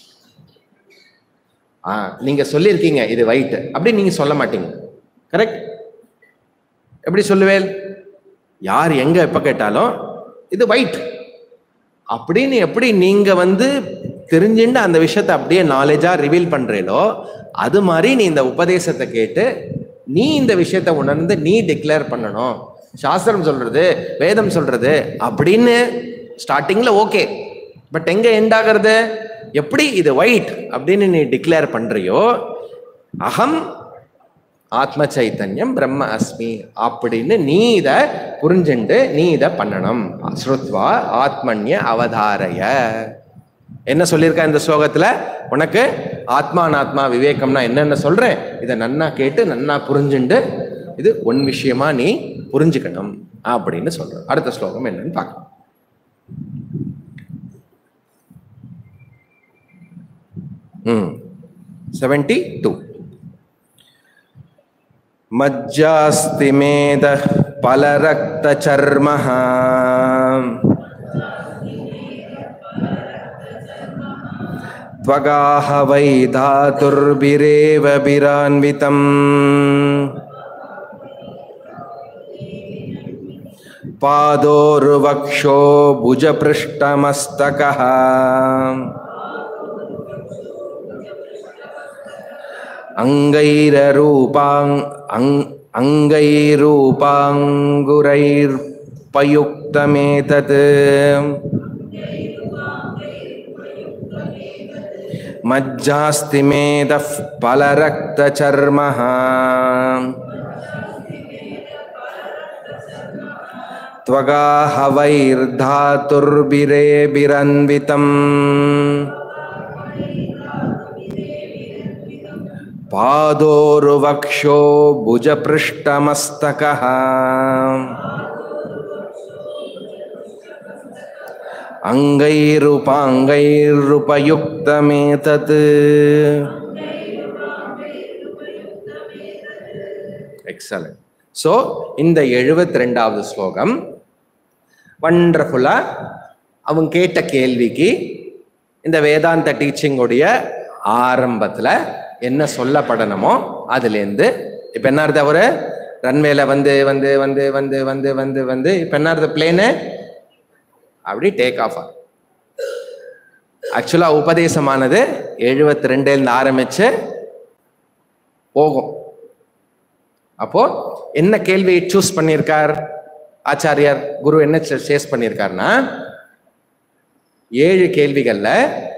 ஆ நீங்க சொல்லியிருக்கீங்க இது ஒயிட் அப்படி நீங்க சொல்ல மாட்டீங்க கரெக்ட் எப்படி சொல்லுவேல் யார் எங்க எப்ப கேட்டாலும் இது ஒயிட் அப்படின்னு எப்படி நீங்க வந்து தெரிஞ்சுட்டு அந்த விஷயத்தை அப்படியே நாலேஜா ரிவீல் பண்றீங்களோ அது மாதிரி நீ இந்த உபதேசத்தை கேட்டு நீ இந்த விஷயத்தை உணர்ந்து நீ டிக்ளேர் பண்ணணும் சாஸ்திரம் சொல்றது வேதம் சொல்றது அப்படின்னு ஸ்டார்டிங்ல ஓகே பட் எங்க எண்ட் ஆகிறது எப்படி இது ஒயிட் அப்படின்னு நீ டிக்ளேர் பண்றியோ அகம் ஆத்ம சைத்தன்யம் பிரம்ம அஸ்மி அப்படின்னு நீ இத புரிஞ்சுண்டு நீ இத பண்ணணும் ஸ்ருத்வா ஆத்மன்ய அவதாரய என்ன சொல்லியிருக்க இந்த ஸ்லோகத்துல உனக்கு ஆத்மானாத்மா விவேகம்னா என்னென்ன சொல்றேன் இதை நன்னா கேட்டு நன்னா புரிஞ்சுண்டு இது ஒன் விஷயமா நீ புரிஞ்சுக்கணும் அப்படின்னு சொல்ற அடுத்த ஸ்லோகம் என்னன்னு பார்க்கலாம் ம் செவன்டி டூ मज्जास्ति मेदः फलरक्तचर्मः त्वगाह वै धातुर्भिरेव बिरान्वितम् पादोर्वक्षो भुजपृष्ठमस्तकः अङ्गैररूपाङ् अङ् अङ्गैरूपाङ्गुरैर्पयुक्तमेतत् मज्जास्ति मेदः फलरक्तचर्मः त्वगाहवैर्धातुर्भिरेभिरन्वितम् पादोरुवक्षो भुजपृष्ठमस्तकः अङ्गैरुपाङ्गैरुपयुक्तमेतत् எக்ஸலன்ட் ஸோ இந்த எழுபத்தி ரெண்டாவது ஸ்லோகம் வண்டர்ஃபுல்லா அவங்க கேட்ட கேள்விக்கு இந்த வேதாந்த டீச்சிங்குடைய ஆரம்பத்துல என்ன சொல்லப்படணுமோ அதுலேருந்து இப்போ என்ன அர்த்தம் அவரு ரன்வேல வந்து வந்து வந்து வந்து வந்து வந்து வந்து இப்போ என்ன அர்த்தம் பிளேனு அப்படி டேக் ஆஃப் ஆகும் ஆக்சுவலாக உபதேசமானது எழுபத்தி ரெண்டுலேருந்து ஆரம்பிச்சு போகும் அப்போ என்ன கேள்வியை சூஸ் பண்ணியிருக்கார் ஆச்சாரியார் குரு என்ன சேஸ் பண்ணியிருக்காருன்னா ஏழு கேள்விகள்ல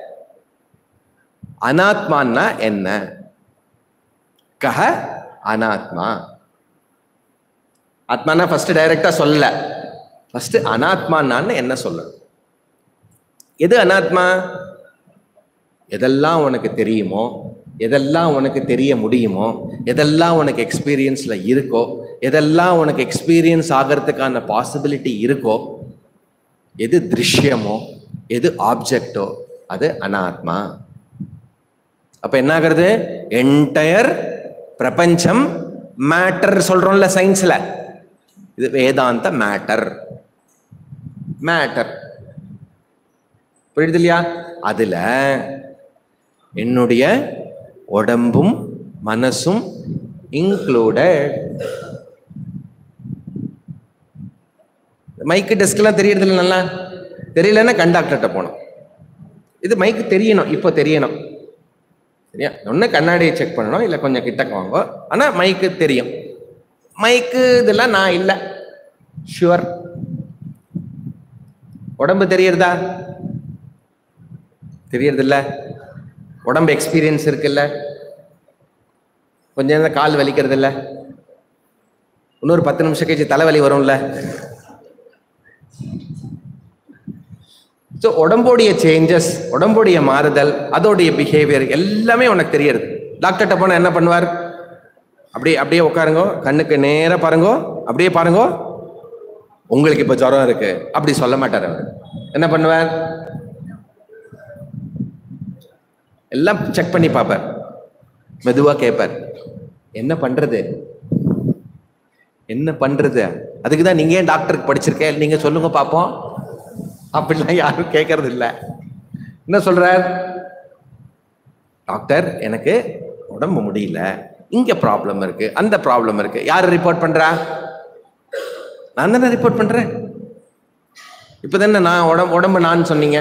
அனாத்மான்னா என்ன கஹ அனாத்மா ஆத்மானா ஃபர்ஸ்ட் டைரக்டா சொல்லல ஃபர்ஸ்ட் அனாத்மான்னு என்ன சொல்லணும் எது அனாத்மா எதெல்லாம் உனக்கு தெரியுமோ எதெல்லாம் உனக்கு தெரிய முடியுமோ எதெல்லாம் உனக்கு எக்ஸ்பீரியன்ஸ்ல இருக்கோ எதெல்லாம் உனக்கு எக்ஸ்பீரியன்ஸ் ஆகிறதுக்கான பாசிபிலிட்டி இருக்கோ எது திருஷ்யமோ எது ஆப்ஜெக்டோ அது அனாத்மா அப்ப என்ன ஆகுறது என்டையர் பிரபஞ்சம் மேட்டர் சொல்றோம்ல சயின்ஸ்ல இது வேதாந்த மேட்டர் மேட்டர் புரியுது இல்லையா அதுல என்னுடைய உடம்பும் மனசும் இன்க்ளூடட் மைக்கு டெஸ்க்லாம் தெரியறது இல்லை நல்லா தெரியலன்னா கண்டாக்டர்கிட்ட போகணும் இது மைக்கு தெரியணும் இப்போ தெரியணும் சரியா ஒன்று கண்ணாடியை செக் பண்ணணும் இல்லை கொஞ்சம் கிட்டக்க வாங்க ஆனால் மைக்கு தெரியும் மைக்கு இதெல்லாம் நான் இல்லை ஷுவர் உடம்பு தெரியறதா தெரியறது இல்ல உடம்பு எக்ஸ்பீரியன்ஸ் இருக்குல்ல கொஞ்ச நேரம் கால் வலிக்கிறது இல்ல இன்னொரு பத்து நிமிஷம் கழிச்சு தலைவலி வரும்ல ஸோ உடம்போடைய சேஞ்சஸ் உடம்புடைய மாறுதல் அதோடைய பிஹேவியர் எல்லாமே உனக்கு தெரியறது டாக்டர்கிட்ட போனால் என்ன பண்ணுவார் அப்படியே அப்படியே உட்காருங்க கண்ணுக்கு நேரா பாருங்க அப்படியே பாருங்க உங்களுக்கு இப்போ ஜுரம் இருக்கு அப்படி சொல்ல மாட்டார் அவர் என்ன பண்ணுவார் எல்லாம் செக் பண்ணி பார்ப்பார் மெதுவா கேட்பார் என்ன பண்றது என்ன பண்றது அதுக்கு தான் நீங்க ஏன் டாக்டருக்கு படிச்சிருக்கேன் நீங்க சொல்லுங்க பார்ப்போம் அப்படிலாம் யாரும் கேட்கறது இல்ல என்ன சொல்றார் டாக்டர் எனக்கு உடம்பு முடியல இங்க ப்ராப்ளம் இருக்கு அந்த ப்ராப்ளம் இருக்கு யாரு ரிப்போர்ட் பண்றா நான் தானே ரிப்போர்ட் பண்றேன் இப்பதானே நான் உடம்பு உடம்பு நான் சொன்னீங்க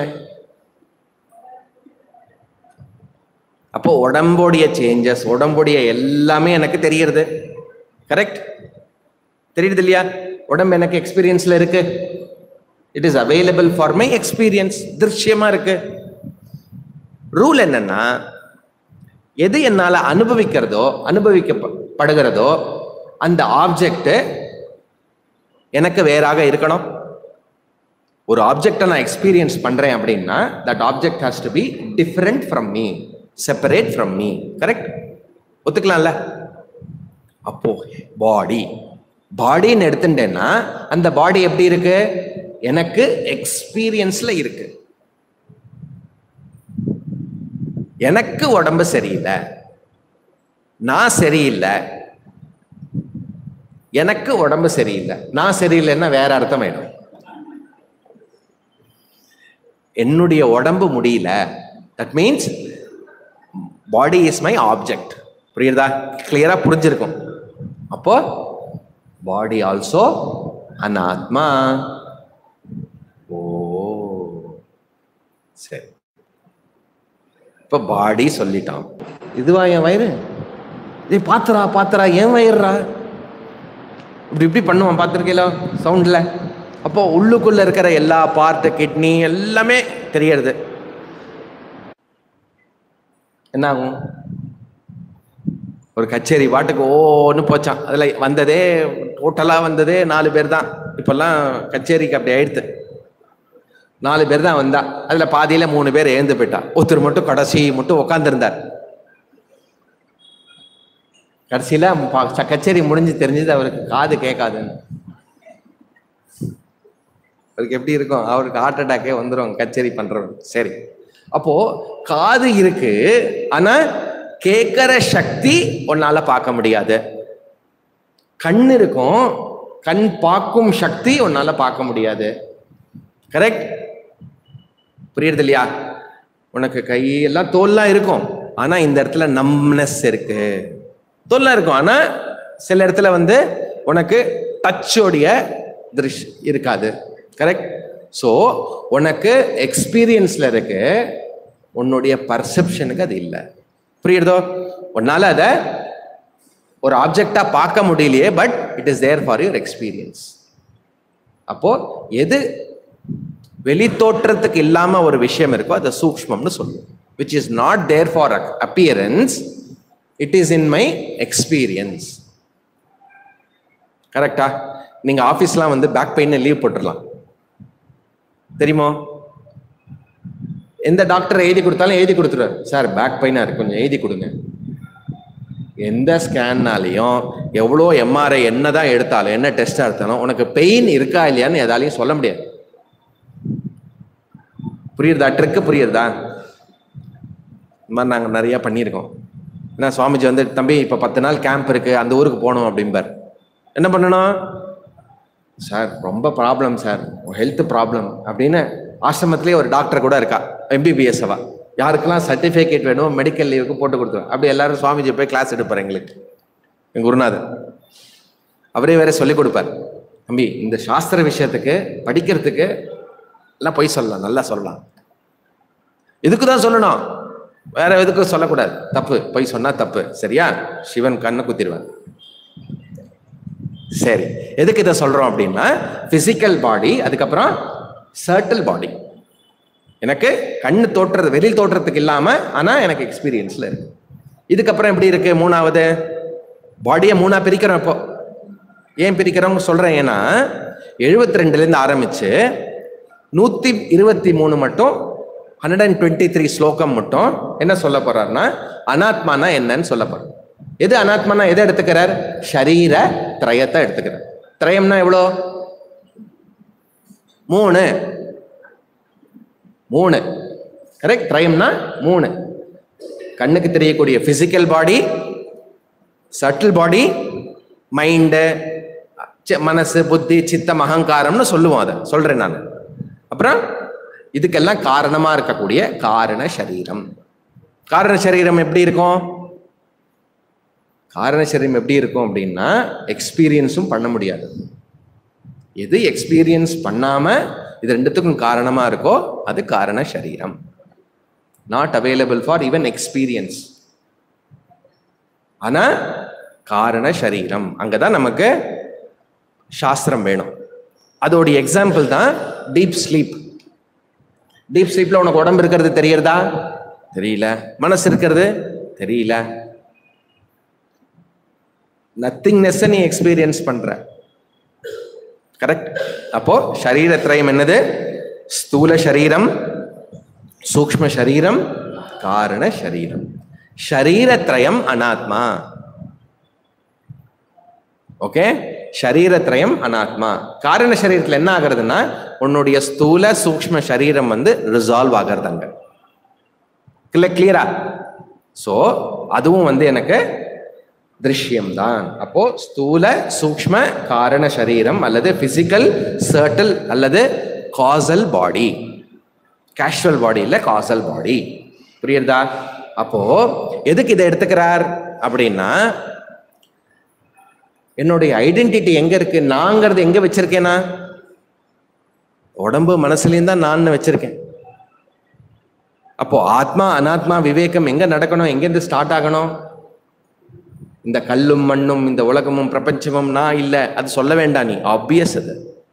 அப்போ உடம்புடைய சேஞ்சஸ் உடம்புடைய எல்லாமே எனக்கு தெரியறது கரெக்ட் தெரியுது இல்லையா உடம்பு எனக்கு எக்ஸ்பீரியன்ஸ்ல இருக்கு it is available for my experience திருஷ்யமா இருக்கு ரூல் என்னன்னா எது என்னால அனுபவிக்கிறதோ அனுபவிக்கப்படுகிறதோ அந்த ஆப்ஜெக்ட் எனக்கு வேறாக இருக்கணும் ஒரு ஆப்ஜெக்டை நான் எக்ஸ்பீரியன்ஸ் பண்றேன் அப்படின்னா that object has to be different from me separate from me correct ஒத்துக்கலாம்ல அப்போ பாடி பாடின்னு எடுத்துட்டேன்னா அந்த பாடி எப்படி இருக்கு எனக்கு எக்ஸ்பீரியன்ஸ்ல இருக்கு எனக்கு உடம்பு சரியில்லை நான் சரியில்லை எனக்கு உடம்பு சரியில்லை நான் சரியில்லைன்னா வேற அர்த்தம் ஆயிடும் என்னுடைய உடம்பு முடியல that means body is my object புரியுதா கிளியரா புரிஞ்சிருக்கும் அப்போ பாடி ஆல்சோ அனாத்மா ஓ சரி இப்ப பாடி சொல்லிட்டான் இதுவா என் வயிறு ஏய் பாத்துறா பாத்துறா ஏன் வயிறுறா இப்படி இப்படி பண்ணுவான் பார்த்துருக்கீங்களா சவுண்ட்ல அப்போ உள்ளுக்குள்ள இருக்கிற எல்லா பார்ட் கிட்னி எல்லாமே தெரியறது என்ன ஆகும் ஒரு கச்சேரி பாட்டுக்கு ஓன்னு போச்சான் அதுல வந்ததே டோட்டலா வந்ததே நாலு பேர் தான் இப்பெல்லாம் கச்சேரிக்கு அப்படி ஆயிடுத்து நாலு பேர் தான் வந்தா அதுல பாதியில மூணு பேர் எழுந்து போயிட்டா ஒருத்தர் மட்டும் கடைசி மட்டும் உட்காந்துருந்தார் கடைசியில பா- ச- கச்சேரி முடிஞ்சு தெரிஞ்சது அவருக்கு காது கேட்காதுன்னு அவருக்கு எப்படி இருக்கும் அவருக்கு ஹார்ட் அட்டாக்கே வந்துடும் கச்சேரி பண்றவங்க சரி அப்போ காது இருக்கு ஆனா கேட்கிற சக்தி உன்னால பார்க்க முடியாது கண் இருக்கும் கண் பார்க்கும் சக்தி உன்னால பார்க்க முடியாது கரெக்ட் புரியுறது இல்லையா உனக்கு கை எல்லாம் தோல்லாம் இருக்கும் ஆனா இந்த இடத்துல நம்னஸ் இருக்கு தோல்லாம் இருக்கும் ஆனா சில இடத்துல வந்து உனக்கு டச்சோடைய திருஷ் இருக்காது கரெக்ட் ஸோ உனக்கு எக்ஸ்பீரியன்ஸ்ல இருக்கு உன்னுடைய பர்செப்ஷனுக்கு அது இல்லை புரியுறதோ உன்னால அதை ஒரு ஆப்ஜெக்டா பார்க்க முடியலையே but it is there for your experience அப்போ எது வெளித்தோற்றத்துக்கு இல்லாம ஒரு விஷயம் இருக்கோ அதை சூக்ஷ்மம்னு சொல்லுவோம் which is not there for appearance it is in my experience கரெக்டா நீங்க ஆஃபீஸ்லாம் வந்து பேக் பெயின் லீவ் போட்டுடலாம் தெரியுமோ எந்த டாக்டர் எழுதி கொடுத்தாலும் எழுதி கொடுத்துருவார் சார் பேக் பெயினா இருக்கு கொஞ்சம் எழுதி கொடுங்க எந்த ஸ்கேன்னாலையும் எவ்வளோ எம்ஆர்ஐ என்னதான் எடுத்தாலும் என்ன டெஸ்ட் எடுத்தாலும் உனக்கு பெயின் இருக்கா இல்லையான்னு எதாலையும் சொல்ல முடியாது புரியுறதா ட்ரிக்கு புரியுறதா இந்த மாதிரி நாங்கள் நிறைய பண்ணியிருக்கோம் ஏன்னா சுவாமிஜி வந்து தம்பி இப்போ பத்து நாள் கேம்ப் இருக்கு அந்த ஊருக்கு போகணும் அப்படிம்பார் என்ன பண்ணணும் சார் ரொம்ப ப்ராப்ளம் சார் ஹெல்த் ப்ராப்ளம் அப்படின்னு ஆசிரமத்திலே ஒரு டாக்டர் கூட இருக்கா எம்பிபிஎஸ் அவா யாருக்கெல்லாம் சர்டிஃபிகேட் வேணும் மெடிக்கல் லீவுக்கு போட்டு கொடுத்துருவோம் அப்படி எல்லாரும் சுவாமிஜி போய் கிளாஸ் எடுப்பார் எங்களுக்கு எங்கள் குருநாதர் அவரே வேற சொல்லிக் கொடுப்பார் தம்பி இந்த சாஸ்திர விஷயத்துக்கு படிக்கிறதுக்கு எல்லாம் பொய் சொல்லலாம் நல்லா சொல்லலாம் இதுக்கு தான் சொல்லணும் வேற எதுக்கும் சொல்லக்கூடாது தப்பு பொய் சொன்னா தப்பு சரியா சிவன் கண்ணை குத்திடுவார் சரி எதுக்கு இதை சொல்றோம் அப்படின்னா பிசிக்கல் பாடி அதுக்கப்புறம் சர்டில் பாடி எனக்கு கண்ணு தோற்றது வெளியில் தோற்றத்துக்கு இல்லாம ஆனா எனக்கு எக்ஸ்பீரியன்ஸ்ல இருக்கு இதுக்கப்புறம் எப்படி இருக்கு மூணாவது பாடியை மூணா பிரிக்கிறோம் இப்போ ஏன் பிரிக்கிறோம் சொல்றேன் ஏன்னா எழுபத்தி ரெண்டுல இருந்து ஆரம்பிச்சு நூத்தி இருபத்தி மூணு மட்டும் ஹண்ட்ரட் அண்ட் டுவெண்ட்டி த்ரீ ஸ்லோகம் மட்டும் என்ன சொல்ல போறாருன்னா அனாத்மானா என்னன்னு சொல்ல போறார் எது அனாத்மானா எதை எடுத்துக்கிறார் ஷரீர திரயத்தை எடுத்துக்கிறார் திரயம்னா எவ்வளோ மூணு மூணு கரெக்ட் திரயம்னா மூணு கண்ணுக்கு தெரியக்கூடிய physical body subtle body mind மனசு புத்தி சித்தம் அகங்காரம்னு சொல்லுவோம் அதை சொல்றேன் நான் அப்புறம் இதுக்கெல்லாம் காரணமா இருக்கக்கூடிய காரண சரீரம் காரண சரீரம் எப்படி இருக்கும் காரண சரீரம் எப்படி இருக்கும் அப்படின்னா எக்ஸ்பீரியன்ஸும் பண்ண முடியாது எது எக்ஸ்பீரியன்ஸ் பண்ணாம இது ரெண்டுத்துக்கும் காரணமா இருக்கோ அது காரண சரீரம் not available for even experience ஆனா காரண சரீரம் அங்கதான் நமக்கு சாஸ்திரம் வேணும் அதோடைய எக்ஸாம்பிள் தான் டீப் ஸ்லீப் டீப் ஸ்லீப்ல உனக்கு உடம்பு இருக்கிறது தெரியறதா தெரியல மனசு இருக்கிறது தெரியல நத்திங்னஸ் நீ எக்ஸ்பீரியன்ஸ் பண்ற கரெக்ட் அப்போ சரீரத்திரயம் என்னது ஸ்தூல சரீரம் சூக்ம சரீரம் காரண சரீரம் ஷரீரத்ரயம் அனாத்மா ஓகே ஷரீரத்ரயம் அனாத்மா காரண சரீரத்தில் என்ன ஆகுறதுன்னா உன்னுடைய ஸ்தூல சூக்ம சரீரம் வந்து ரிசால்வ் ஆகிறது அங்க இல்லை கிளியரா ஸோ அதுவும் வந்து எனக்கு திருஷ்யம்தான் அப்போ ஸ்தூல சூக்ம காரண சரீரம் அல்லது பிசிக்கல் சர்டில் அல்லது காசல் பாடி கேஷுவல் பாடி இல்லை காசல் பாடி புரியுறதா அப்போ எதுக்கு இதை எடுத்துக்கிறார் அப்படின்னா என்னுடைய ஐடென்டிட்டி எங்க இருக்கு நாங்கிறது எங்க வச்சிருக்கேனா உடம்பு மனசுலயும் தான் நான் வச்சிருக்கேன் அப்போ ஆத்மா அனாத்மா விவேகம் எங்க நடக்கணும் எங்கேருந்து ஸ்டார்ட் ஆகணும் இந்த கல்லும் மண்ணும் இந்த உலகமும் பிரபஞ்சமும் நான் இல்லை அது சொல்ல வேண்டாம் நீ ஆப்வியஸ் அது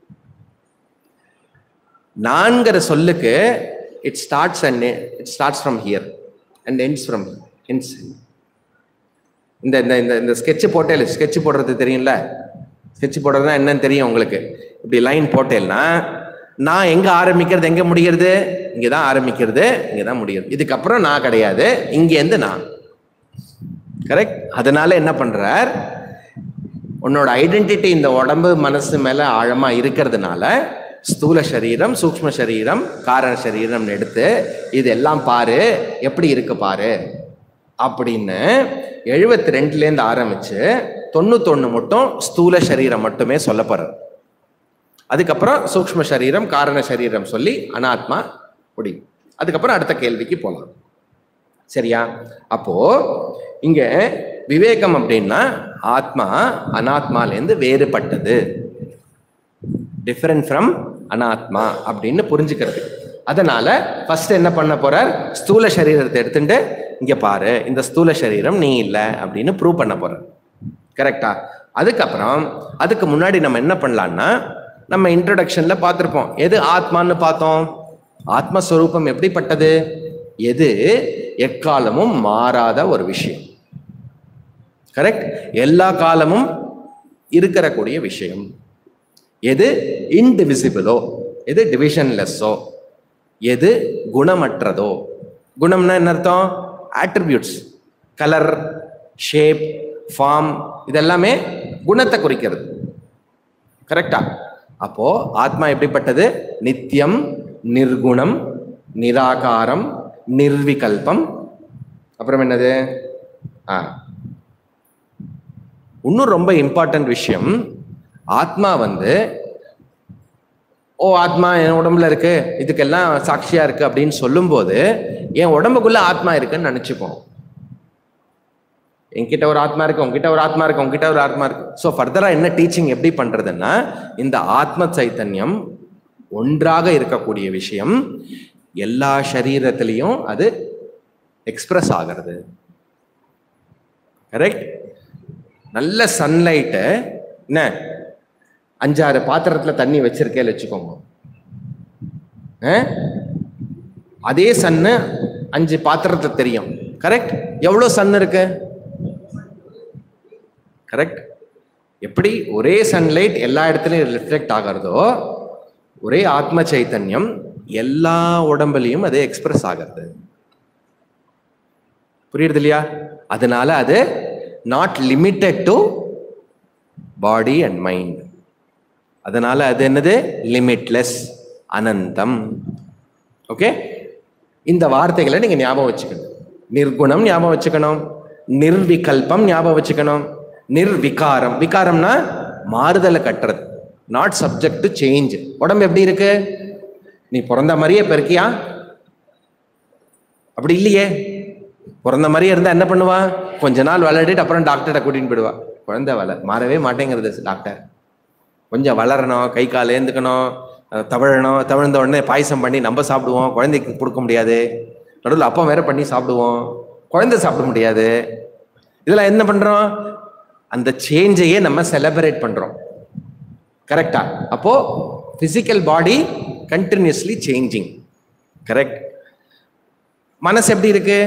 நான்கிற சொல்லுக்கு it starts and it starts from here and ends from ends இந்த இந்த இந்த இந்த ஸ்கெட்ச் போட்டேல் ஸ்கெட்ச் போடுறது தெரியும்ல ஸ்கெட்ச் போடுறதுனா என்னன்னு தெரியும் உங்களுக்கு இப்படி லைன் போட்டேல்னா நான் எங்க ஆரம்பிக்கிறது எங்க முடிகிறது இங்கே தான் ஆரம்பிக்கிறது இங்கே தான் முடிகிறது இதுக்கப்புறம் நான் கிடையாது இங்கேருந்து நான் கரெக்ட் அதனால என்ன பண்றார் உன்னோட ஐடென்டிட்டி இந்த உடம்பு மனசு மேல ஆழமா இருக்கிறதுனால ஸ்தூல சரீரம் சூக்ம சரீரம் காரண சரீரம் எடுத்து இதெல்லாம் பாரு எப்படி இருக்கு பாரு அப்படின்னு எழுபத்தி ரெண்டுலேருந்து ஆரம்பிச்சு தொண்ணூத்தொன்று மட்டும் ஸ்தூல சரீரம் மட்டுமே சொல்ல போறார் அதுக்கப்புறம் சூக்ம சரீரம் காரண சரீரம் சொல்லி அனாத்மா முடியும் அதுக்கப்புறம் அடுத்த கேள்விக்கு போகலாம் சரியா அப்போ இங்க விவேகம் அப்படின்னா ஆத்மா அனாத்மாலேருந்து வேறுபட்டது டிஃபரெண்ட் ஃப்ரம் அனாத்மா அப்படின்னு புரிஞ்சுக்கிறது அதனால ஃபர்ஸ்ட் என்ன பண்ண போறார் ஸ்தூல சரீரத்தை எடுத்துட்டு இங்க பாரு இந்த ஸ்தூல சரீரம் நீ இல்லை அப்படின்னு ப்ரூவ் பண்ண போறார் கரெக்டா அதுக்கப்புறம் அதுக்கு முன்னாடி நம்ம என்ன பண்ணலாம்னா நம்ம இன்ட்ரடக்ஷன்ல பார்த்திருப்போம் எது ஆத்மான்னு பார்த்தோம் ஆத்மஸ்வரூபம் எப்படிப்பட்டது எது எக்காலமும் மாறாத ஒரு விஷயம் கரெக்ட் எல்லா காலமும் இருக்கிற கூடிய விஷயம் எது இன்டிவிசிபிளோ எது டிவிஷன்லெஸ்ஸோ எது குணமற்றதோ குணம்னா என்ன அர்த்தம் ஆட்ரிபியூட்ஸ் கலர் ஷேப் ஃபார்ம் இதெல்லாமே குணத்தை குறிக்கிறது கரெக்டா அப்போ ஆத்மா எப்படிப்பட்டது நித்தியம் நிர்குணம் நிராகாரம் நிர்விகல்பம் அப்புறம் என்னது ஆ இன்னும் ரொம்ப இம்பார்ட்டன்ட் விஷயம் ஆத்மா வந்து ஓ ஆத்மா என் உடம்புல இருக்கு இதுக்கெல்லாம் சாட்சியா இருக்கு அப்படின்னு சொல்லும்போது என் உடம்புக்குள்ள ஆத்மா இருக்குன்னு நினைச்சுப்போம் என்கிட்ட ஒரு ஆத்மா இருக்கு உங்ககிட்ட ஒரு ஆத்மா இருக்கு உங்ககிட்ட ஒரு ஆத்மா இருக்கு ஸோ ஃபர்தரா என்ன டீச்சிங் எப்படி பண்றதுன்னா இந்த ஆத்ம சைத்தன்யம் ஒன்றாக இருக்கக்கூடிய விஷயம் எல்லா சரீரத்திலையும் அது எக்ஸ்பிரஸ் ஆகிறது கரெக்ட் நல்ல சன்லைட்டு என்ன அஞ்சாறு பாத்திரத்துல தண்ணி வச்சிருக்கேன்னு வச்சுக்கோங்க ஆ? அதே சன்னு அஞ்சு பாத்திரத்துல தெரியும் கரெக்ட் எவ்வளோ சன் இருக்கு கரெக்ட் எப்படி ஒரே சன்லைட் எல்லா இடத்துலையும் ரிஃப்ளெக்ட் ஆகிறதோ ஒரே ஆத்ம சைத்தன்யம் எல்லா உடம்புலையும் அது எக்ஸ்பிரஸ் ஆகிறது புரியுறது இல்லையா அதனால அது not limited to body and mind அதனால அது என்னது லிமிட்லெஸ் அனந்தம் ஓகே இந்த வார்த்தைகளை நீங்க ஞாபகம் வச்சுக்கணும் நிர்குணம் ஞாபகம் வச்சுக்கணும் நிர்விகல்பம் ஞாபகம் வச்சுக்கணும் நிர்விகாரம் விகாரம்னா மாறுதலை கட்டுறது நாட் சப்ஜெக்ட் டு சேஞ்ச் உடம்பு எப்படி இருக்கு நீ பிறந்த மாதிரியே பெருக்கியா அப்படி இல்லையே பிறந்த மாதிரியே இருந்தா என்ன பண்ணுவா கொஞ்ச நாள் விளையாடிட்டு அப்புறம் டாக்டர்கிட்ட கூட்டின்னு போயிடுவா குழந்தை வள மாறவே மாட்டேங்கிறது டாக்டர் கொஞ்சம் வளரணும் கை கால் ஏந்துக்கணும் அஹ் தவழணும் தவழ்ந்த உடனே பாயசம் பண்ணி நம்ம சாப்பிடுவோம் குழந்தைக்கு கொடுக்க முடியாது நடுவில் அப்பா வேற பண்ணி சாப்பிடுவோம் குழந்தை சாப்பிட முடியாது இதெல்லாம் என்ன பண்றோம் அந்த சேஞ்சையே நம்ம செலிப்ரேட் பண்றோம் கரெக்டா அப்போ physical body continuously changing correct மனசு எப்படி இருக்கு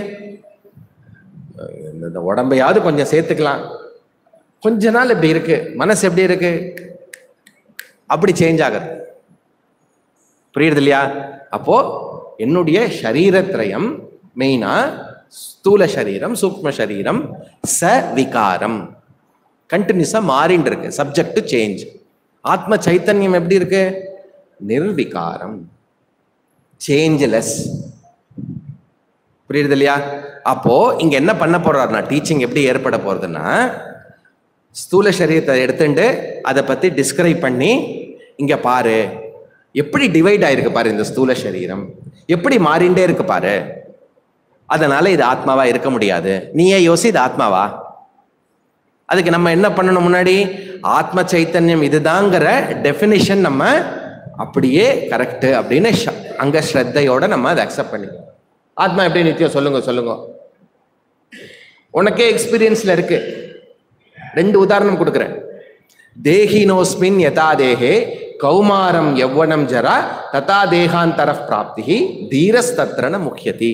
இந்த- இந்த உடம்பையாவது கொஞ்சம் சேர்த்துக்கலாம் கொஞ்ச நாள் இப்படி இருக்கு மனசு எப்படி இருக்கு அப்படி சேஞ்ச் ஆகுது புரியுது இல்லையா அப்போ என்னுடைய சரீரத்ரயம் மெயினா ஸ்தூல சரீரம் சூக்ம சரீரம் ச விகாரம் கண்டினியூஸா மாறிண்டு இருக்கு சப்ஜெக்ட் டு சேஞ்ச் ஆத்ம சைத்தன்யம் எப்படி இருக்கு நிர்விகாரம் சேஞ்ச்லெஸ் புரியுது இல்லையா அப்போ இங்க என்ன பண்ண போறாருன்னா டீச்சிங் எப்படி ஏற்பட போறதுன்னா ஸ்தூல சரீரத்தை எடுத்துட்டு அதை பத்தி டிஸ்கிரைப் பண்ணி இங்க பாரு எப்படி டிவைட் ஆயிருக்கு பாரு இந்த ஸ்தூல சரீரம் எப்படி மாறிண்டே இருக்கு பாரு அதனால இது ஆத்மாவா இருக்க முடியாது நீயே யோசி இது ஆத்மாவா அதுக்கு நம்ம என்ன பண்ணணும் முன்னாடி ஆத்ம சைத்தன்யம் இதுதாங்கிற டெஃபினிஷன் நம்ம அப்படியே கரெக்ட் அப்படின்னு ஷ- அங்க ஸ்ரத்தையோட நம்ம அதை அக்செப்ட் பண்ணிக்கணும் ஆத்மா எப்படி நித்தியம் சொல்லுங்க சொல்லுங்க உனக்கே எக்ஸ்பீரியன்ஸ்ல இருக்கு ரெண்டு உதாரணம் கொடுக்குறேன் தேஹினோஸ்மின் யதா தேகே கௌமாரம் யௌவனம் ஜரா ததா தேகாந்தர பிராப்தி தீரஸ்தத்ரன முக்கியதி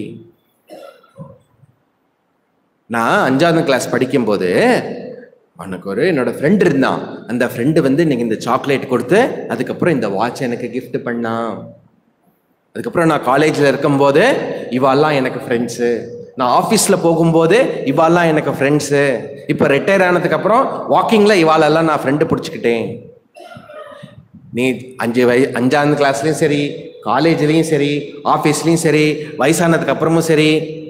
நான் அஞ்சாவது கிளாஸ் படிக்கும்போது அவனுக்கு ஒரு என்னோட ஃப்ரெண்ட் இருந்தான் அந்த ஃப்ரெண்டு வந்து இன்னைக்கு இந்த சாக்லேட் கொடுத்து அதுக்கப்புறம் இந்த வாட்ச் எனக்கு gift பண்ணான் அதுக்கப்புறம் நான் காலேஜில் இருக்கும்போது இவாள்லாம் எனக்கு ஃப்ரெண்ட்ஸு நான் ஆஃபீஸில் போகும்போது இவாள்லாம் எனக்கு ஃப்ரெண்ட்ஸு இப்போ ரிட்டையர் ஆனதுக்கப்புறம் வாக்கிங்கில் இவாளெல்லாம் நான் ஃப்ரெண்டு பிடிச்சிக்கிட்டேன் நீ அஞ்சு வய அஞ்சாவது கிளாஸ்லேயும் சரி காலேஜ்லேயும் சரி ஆஃபீஸ்லேயும் சரி வயசானதுக்கு அப்புறமும் சரி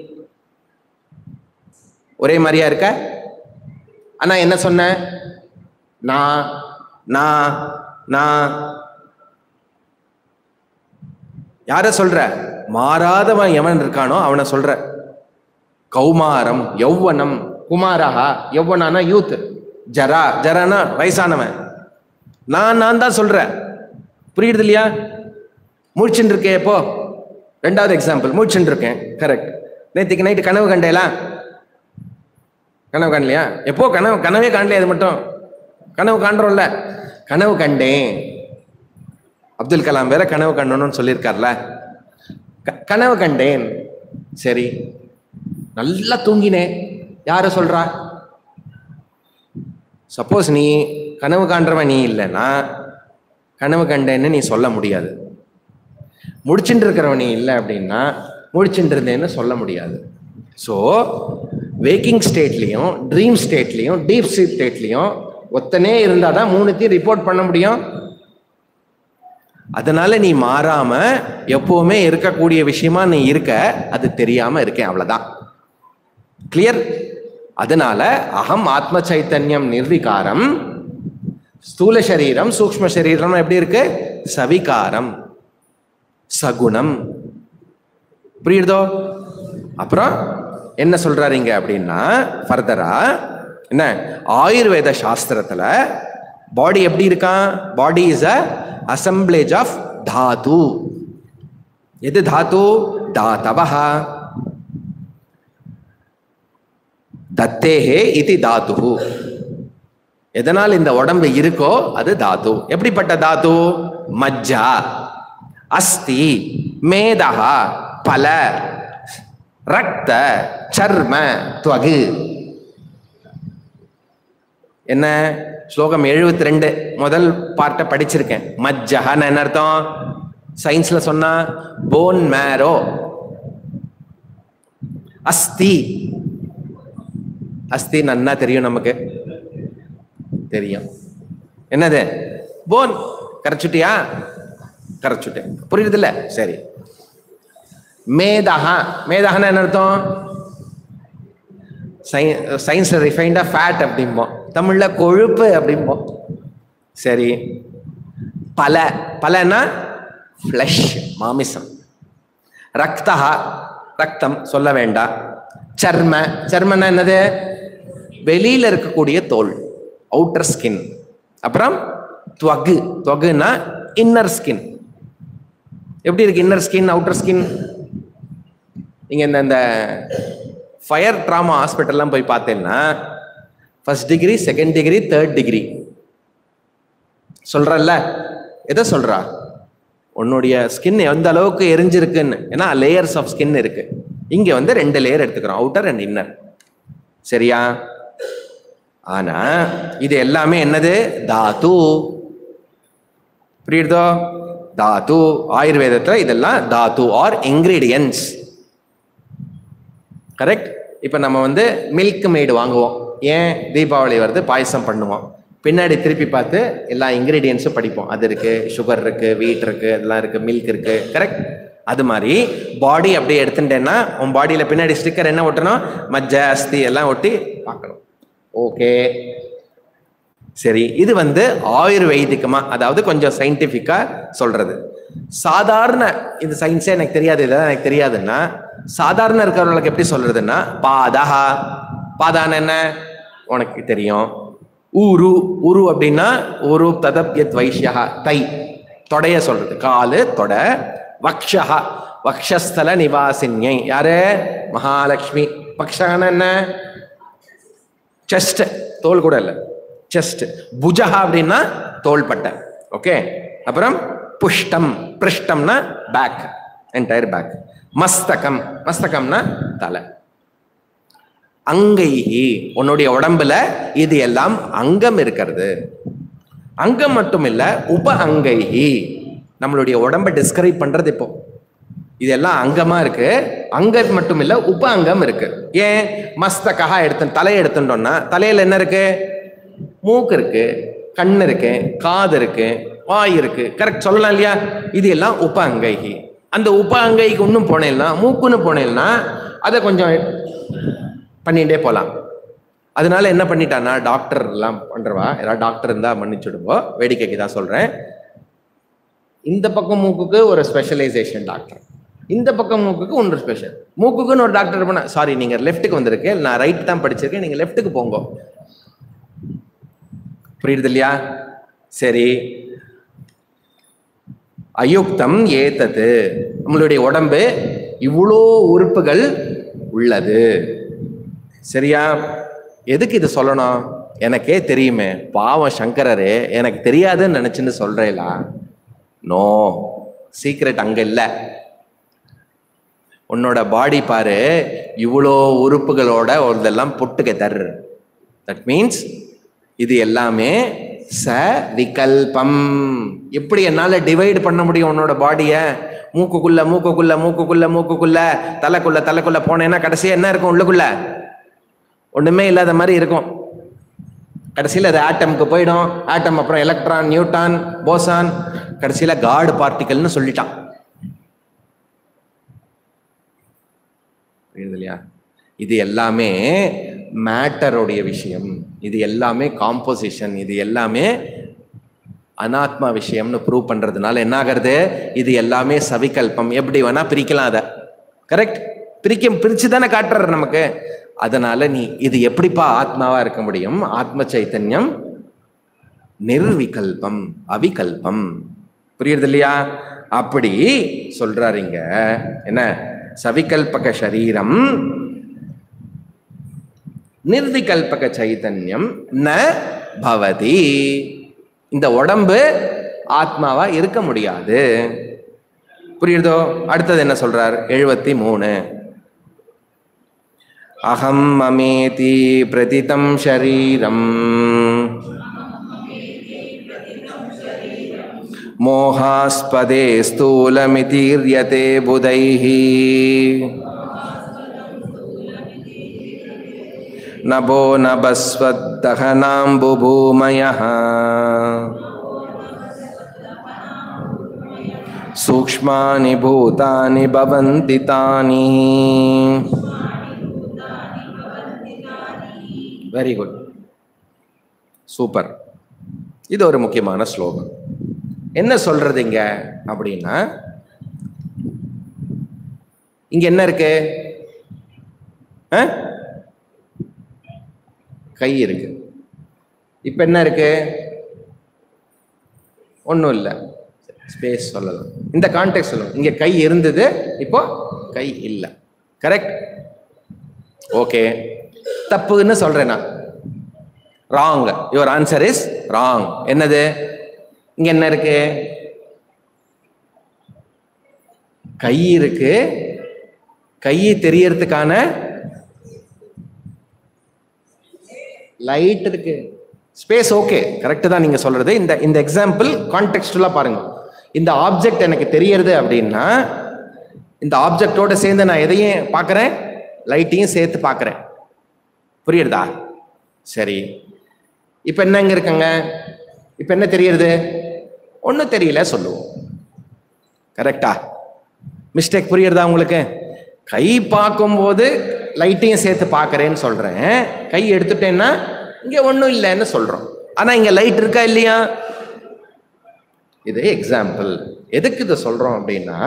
ஒரே மாதிரியா இருக்க ஆனா என்ன சொன்ன நான் நான் நான் யார சொல்ற மாறாதவன் எவன் இருக்கானோ அவனை சொல்ற கௌமாரம் யௌவனம் குமாரஹா யௌவனானா யூத் ஜரா ஜரானா வயசானவன் நான் நான் தான் சொல்றேன் புரியுது இல்லையா முடிச்சுட்டு இருக்கேன் இப்போ ரெண்டாவது எக்ஸாம்பிள் முடிச்சுட்டு இருக்கேன் கரெக்ட் நேற்றுக்கு நைட்டு கனவு கண்டேலாம் கனவு காணலையா எப்போ கனவு கனவே காணலையா அது மட்டும் கனவு காண்றோம்ல கனவு கண்டேன் அப்துல் கலாம் வேற கனவு கண்டணும்னு சொல்லியிருக்கார்ல க- கனவு கண்டேன் சரி நல்லா தூங்கினேன் யார சொல்றா சப்போஸ் நீ கனவு காண்றவன் நீ இல்லைன்னா கனவு கண்டேன்னு நீ சொல்ல முடியாது முடிச்சுட்டு இருக்கிறவன் நீ இல்லை அப்படின்னா முடிச்சுட்டு இருந்தேன்னு சொல்ல முடியாது ஸோ வேக்கிங் ஸ்டேட்லேயும் ட்ரீம் ஸ்டேட்லேயும் டீப் ஸ்லீப் ஸ்டேட்லேயும் ஒத்தனே இருந்தால் தான் மூணுத்தையும் ரிப்போர்ட் பண்ண முடியும் அதனால நீ மாறாம எப்பவுமே இருக்கக்கூடிய விஷயமா நீ இருக்க அது தெரியாம இருக்கேன் அவ்வளவுதான் கிளியர் அதனால அகம் ஆத்ம சைத்தன்யம் நிர்விகாரம் ஸ்தூல சரீரம் சூக்ஷ்ம சரீரம் எப்படி இருக்கு சவிகாரம் சகுணம் புரியுதோ அப்புறம் என்ன சொல்றாருங்க அப்படின்னா ஃபர்தரா என்ன ஆயுர்வேத சாஸ்திரத்துல பாடி எப்படி இருக்கான் body is a assemblage of தாது எது தாத்து தாத்தவஹா தத்தேஹே இது தாத்து எதனால் இந்த உடம்பு இருக்கோ அது தாத்து எப்படிப்பட்ட தாத்து மஜ்ஜா அஸ்தி மேதா பல ரக்த சர்ம துவகு என்ன ஸ்லோகம் 72 ரெண்டு முதல் பார்ட்டை படிச்சிருக்கேன் மஜ்ஜஹன்னு என்ன அர்த்தம் சயின்ஸ்ல சொன்னா போன் மேரோ அஸ்தி அஸ்தி நன்னா தெரியும் நமக்கு தெரியும் என்னது போன் கரைச்சுட்டியா கரைச்சுட்டேன் புரியுதுல்ல சரி மேதஹா மேதஹான்னு என்ன அர்த்தம் சயின்ஸ் ரிஃபைண்டா ஃபேட் அப்படிம்போம் தமிழ்ல கொழுப்பு அப்படிம்போம் சரி பல பலனா ஃப்ளஷ் மாமிசம் ரக்தா ரக்தம் சொல்ல வேண்டாம் சர்ம சர்மன்னா என்னது வெளியில இருக்கக்கூடிய தோல் அவுட்டர் ஸ்கின் அப்புறம் துவகு துவகுனா இன்னர் ஸ்கின் எப்படி இருக்கு இன்னர் ஸ்கின் அவுட்டர் ஸ்கின் நீங்க இந்த இந்த ஃபயர் ட்ராமா ஹாஸ்பிட்டல்லாம் போய் பார்த்தேன்னா first degree second degree third degree சொல்றல்ல எதை சொல்றா உன்னுடைய ஸ்கின் எந்த அளவுக்கு எரிஞ்சிருக்குன்னு ஏன்னா லேயர்ஸ் ஆஃப் ஸ்கின் இருக்கு இங்க வந்து ரெண்டு லேயர் எடுத்துக்கிறோம் அவுட்டர் அண்ட் இன்னர் சரியா ஆனா இது எல்லாமே என்னது தாத்து புரியுதோ தாத்து ஆயுர்வேதத்துல இதெல்லாம் தாத்து ஆர் இன்கிரீடியன்ஸ் கரெக்ட் இப்போ நம்ம வந்து மில்க் மேடு வாங்குவோம் ஏன் தீபாவளி வருது பாயசம் பண்ணுவோம் பின்னாடி திருப்பி பார்த்து எல்லா இன்கிரீடியன்ஸும் படிப்போம் அது இருக்கு சுகர் இருக்கு வீட் இருக்கு அதெல்லாம் இருக்கு மில்க் இருக்கு கரெக்ட் அது மாதிரி பாடி அப்படியே எடுத்துட்டேன்னா உன் பாடியில பின்னாடி ஸ்டிக்கர் என்ன ஒட்டணும் மஜ்ஜை அஸ்தி எல்லாம் ஒட்டி பார்க்கணும் ஓகே சரி இது வந்து ஆயுர்வேதிகமா அதாவது கொஞ்சம் சயின்டிஃபிக்கா சொல்றது சாதாரண இது சயின்ஸே எனக்கு தெரியாது இதெல்லாம் எனக்கு தெரியாதுன்னா சாதாரண இருக்கிறவங்களுக்கு எப்படி சொல்றதுன்னா பாதஹா பாதான என்ன உனக்கு தெரியும் ஊரு உரு அப்படின்னா உரு ததப்யத் வைஷ்யா தை தொடைய சொல்றது காலு தொட வக்ஷஹா வக்ஷஸ்தல நிவாசின்யை யாரு மகாலட்சுமி பக்ஷான என்ன செஸ்ட் தோல் கூட இல்லை செஸ்ட் புஜஹா அப்படின்னா தோள்பட்டை ஓகே அப்புறம் புஷ்டம் பிருஷ்டம்னா பேக் என்டையர் பேக் மஸ்தகம் மஸ்தகம்னா தலை அங்கைஹி உன்னுடைய உடம்புல இது எல்லாம் அங்கம் இருக்கிறது அங்கம் மட்டும் இல்ல உப அங்கைஹி நம்மளுடைய உடம்பை டிஸ்கிரைப் பண்றது இப்போ இதெல்லாம் அங்கமா இருக்கு அங்கம் மட்டும் இல்ல உப அங்கம் இருக்கு ஏன் மஸ்தகா எடுத்து தலையை எடுத்துட்டோம்னா தலையில என்ன இருக்கு மூக்கு இருக்கு கண் இருக்கு காது இருக்கு வாய் இருக்கு கரெக்ட் சொல்லலாம் இல்லையா இது எல்லாம் உப அங்கைகி அந்த உப அங்கைக்கு இன்னும் போனேன்னா மூக்குன்னு போனேன்னா அதை கொஞ்சம் பண்ணிட்டே போகலாம் அதனால என்ன பண்ணிட்டான்னா டாக்டர் எல்லாம் பண்றவா யாராவது டாக்டர் இருந்தா மன்னிச்சுடுவோம் வேடிக்கைக்கு தான் சொல்றேன் இந்த பக்கம் மூக்குக்கு ஒரு ஸ்பெஷலைசேஷன் டாக்டர் இந்த பக்கம் மூக்குக்கு ஒன்று ஸ்பெஷல் மூக்குக்குன்னு ஒரு டாக்டர் பண்ண சாரி நீங்க லெஃப்ட்டுக்கு வந்திருக்கு நான் ரைட் தான் படிச்சிருக்கேன் நீங்க லெஃப்ட்டுக்கு போங்க புரியுது இல்லையா சரி அயுக்தம் ஏத்தது நம்மளுடைய உடம்பு இவ்வளோ உறுப்புகள் உள்ளது சரியா எதுக்கு இது சொல்லணும் எனக்கே தெரியுமே பாவம் சங்கரரு எனக்கு தெரியாதுன்னு நினைச்சுன்னு சொல்றேலா நோ சீக்ரெட் அங்க இல்ல உன்னோட பாடி பாரு இவ்வளோ உறுப்புகளோட ஒரு இதெல்லாம் புட்டுகெதர் தட் மீன்ஸ் இது எல்லாமே ச விகல்பம் எப்படி என்னால டிவைட் பண்ண முடியும் உன்னோட பாடிய மூக்குக்குள்ள மூக்குக்குள்ள மூக்குக்குள்ள மூக்குக்குள்ள தலைக்குள்ள தலைக்குள்ள போனேன்னா கடைசியா என்ன இருக்கும் உள்ளுக்குள்ள ஒண்ணுமே இல்லாத மாதிரி இருக்கும் கடைசியில் அது ஆட்டம்க்கு போயிடும் ஆட்டம் அப்புறம் எலக்ட்ரான் நியூட்டான் போசான் கடைசியில் காட் பார்ட்டிகல்னு சொல்லிட்டான் புரியுது இல்லையா இது எல்லாமே மேட்டருடைய விஷயம் இது எல்லாமே காம்போசிஷன் இது எல்லாமே அனாத்மா விஷயம்னு ப்ரூவ் பண்றதுனால என்ன ஆகிறது இது எல்லாமே சவிகல்பம் எப்படி வேணா பிரிக்கலாம் அதை கரெக்ட் பிரிக்க பிரிச்சு தானே காட்டுறாரு நமக்கு அதனால நீ இது எப்படிப்பா ஆத்மாவா இருக்க முடியும் ஆத்ம சைத்தன்யம் நிர்விகல்பம் அவிகல்பம் புரியுறது இல்லையா அப்படி சொல்றாரு இங்க என்ன சவிகல்பக சரீரம் நிர்விகல்பக சைத்தன்யம் ந பவதி இந்த உடம்பு ஆத்மாவா இருக்க முடியாது புரியுதோ அடுத்தது என்ன சொல்றார் எழுபத்தி மூணு அகம் மமேதி பிரதிதம் ஷரீரம் மோகாஸ்பதே ஸ்தூலமிதீர்யதே புதைः நபோ நபஸ்வத்தகனாம்புபூமயः सूक्ष्मानि भूतानि भवन्ति तानि வெரி குட் சூப்பர் இது ஒரு முக்கியமான ஸ்லோகம் என்ன சொல்றது இங்க அப்படின்னா இங்க என்ன இருக்கு ஆ? கை இருக்கு இப்ப என்ன இருக்கு ஒன்றும் இல்லை ஸ்பேஸ் சொல்லலாம் இந்த கான்டெக்ட் சொல்லலாம் இங்க கை இருந்தது இப்போ கை இல்லை கரெக்ட் ஓகே தப்புன்னு சொல்றேன் நான் wrong your answer is wrong என்னது இங்க என்ன இருக்கு கை இருக்கு கை தெரியறதுக்கான லைட் இருக்கு ஸ்பேஸ் ஓகே கரெக்ட் தான் நீங்க சொல்றது இந்த இந்த எக்ஸாம்பிள் கான்டெக்ஸ்டுவலா பாருங்க இந்த ஆப்ஜெக்ட் எனக்கு தெரியறது அப்படின்னா இந்த ஆப்ஜெக்டோட சேர்ந்து நான் எதையும் பார்க்கறேன் லைட்டையும் சேர்த்து பார்க்கறேன் புரியுறதா சரி இப்போ என்ன இங்க இருக்குங்க இப்போ என்ன தெரியறது ஒன்றும் தெரியல சொல்லுவோம் கரெக்டா மிஸ்டேக் புரியுறதா உங்களுக்கு கை பார்க்கும்போது லைட்டையும் சேர்த்து பார்க்கறேன்னு சொல்றேன் கை எடுத்துட்டேன்னா இங்க ஒன்றும் இல்லைன்னு சொல்றோம் ஆனா இங்க லைட் இருக்கா இல்லையா இது எக்ஸாம்பிள் எதுக்கு இதை சொல்றோம் அப்படின்னா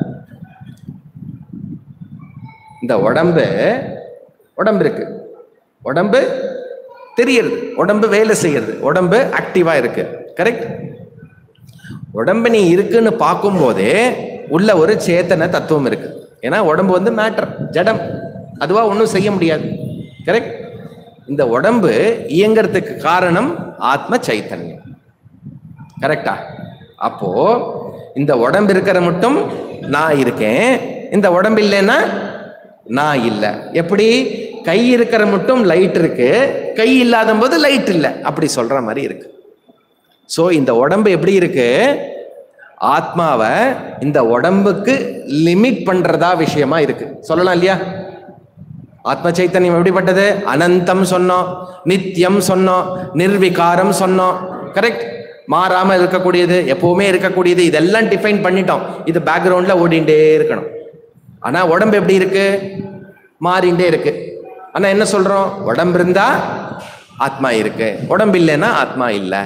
இந்த உடம்பு உடம்பு இருக்கு உடம்பு தெரியறது உடம்பு வேலை செய்யறது உடம்பு ஆக்டிவா இருக்கு கரெக்ட் உடம்பு நீ இருக்குன்னு பார்க்கும்போதே உள்ள ஒரு சேத்தன தத்துவம் இருக்கு ஏன்னா உடம்பு வந்து மேட்டர் ஜடம் அதுவா ஒன்றும் செய்ய முடியாது கரெக்ட் இந்த உடம்பு இயங்கிறதுக்கு காரணம் ஆத்ம சைத்தன்யம் கரெக்டா அப்போ இந்த உடம்பு இருக்கிற மட்டும் நான் இருக்கேன் இந்த உடம்பு இல்லைன்னா நான் இல்லை எப்படி கை இருக்கிற மட்டும் லைட் இருக்கு கை இல்லாத போது லைட் இல்லை அப்படி சொல்ற மாதிரி இருக்கு ஸோ இந்த உடம்பு எப்படி இருக்கு ஆத்மாவை இந்த உடம்புக்கு லிமிட் பண்றதா விஷயமா இருக்கு சொல்லலாம் இல்லையா ஆத்ம சைத்தன்யம் எப்படிப்பட்டது அனந்தம் சொன்னோம் நித்தியம் சொன்னோம் நிர்விகாரம் சொன்னோம் கரெக்ட் மாறாம இருக்கக்கூடியது எப்பவுமே இருக்கக்கூடியது இதெல்லாம் டிஃபைன் பண்ணிட்டோம் இது பேக்ரவுண்ட்ல ஓடிண்டே இருக்கணும் ஆனா உடம்பு எப்படி இருக்கு மாறிண்டே இருக்கு ஆனா என்ன சொல்றோம் உடம்பு இருந்தா ஆத்மா இருக்கு உடம்பு இல்லைன்னா ஆத்மா இல்லை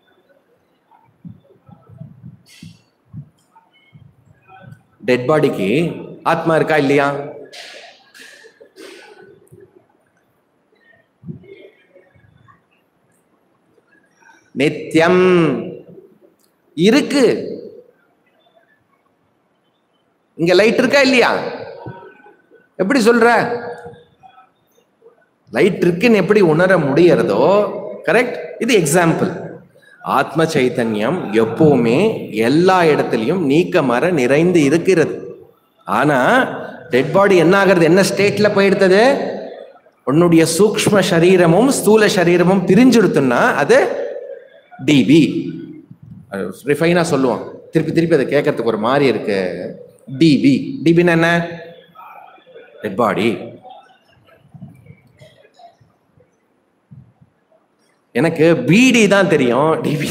டெட் பாடிக்கு ஆத்மா இருக்கா இல்லையா நித்தியம் இருக்கு இங்க லைட் இருக்கா இல்லையா எப்படி சொல்ற லைட் இருக்குன்னு எப்படி உணர முடியறதோ கரெக்ட் இது எக்ஸாம்பிள் ஆத்ம சைத்தன்யம் எப்பவுமே எல்லா இடத்துலையும் நீக்கமர நிறைந்து இருக்கிறது ஆனா டெட் பாடி என்ன ஆகிறது என்ன ஸ்டேட்ல போயிடுத்தது உன்னுடைய சூக்ஷ்ம சரீரமும் ஸ்தூல சரீரமும் பிரிஞ்சுடுத்துன்னா அது டிபி ரிஃபைனா சொல்லுவோம் திருப்பி திருப்பி அதை கேட்கறதுக்கு ஒரு மாதிரி இருக்கு டிபி டிபின்னு என்ன டெட் பாடி எனக்கு பிடி தான் தெரியும் டிபி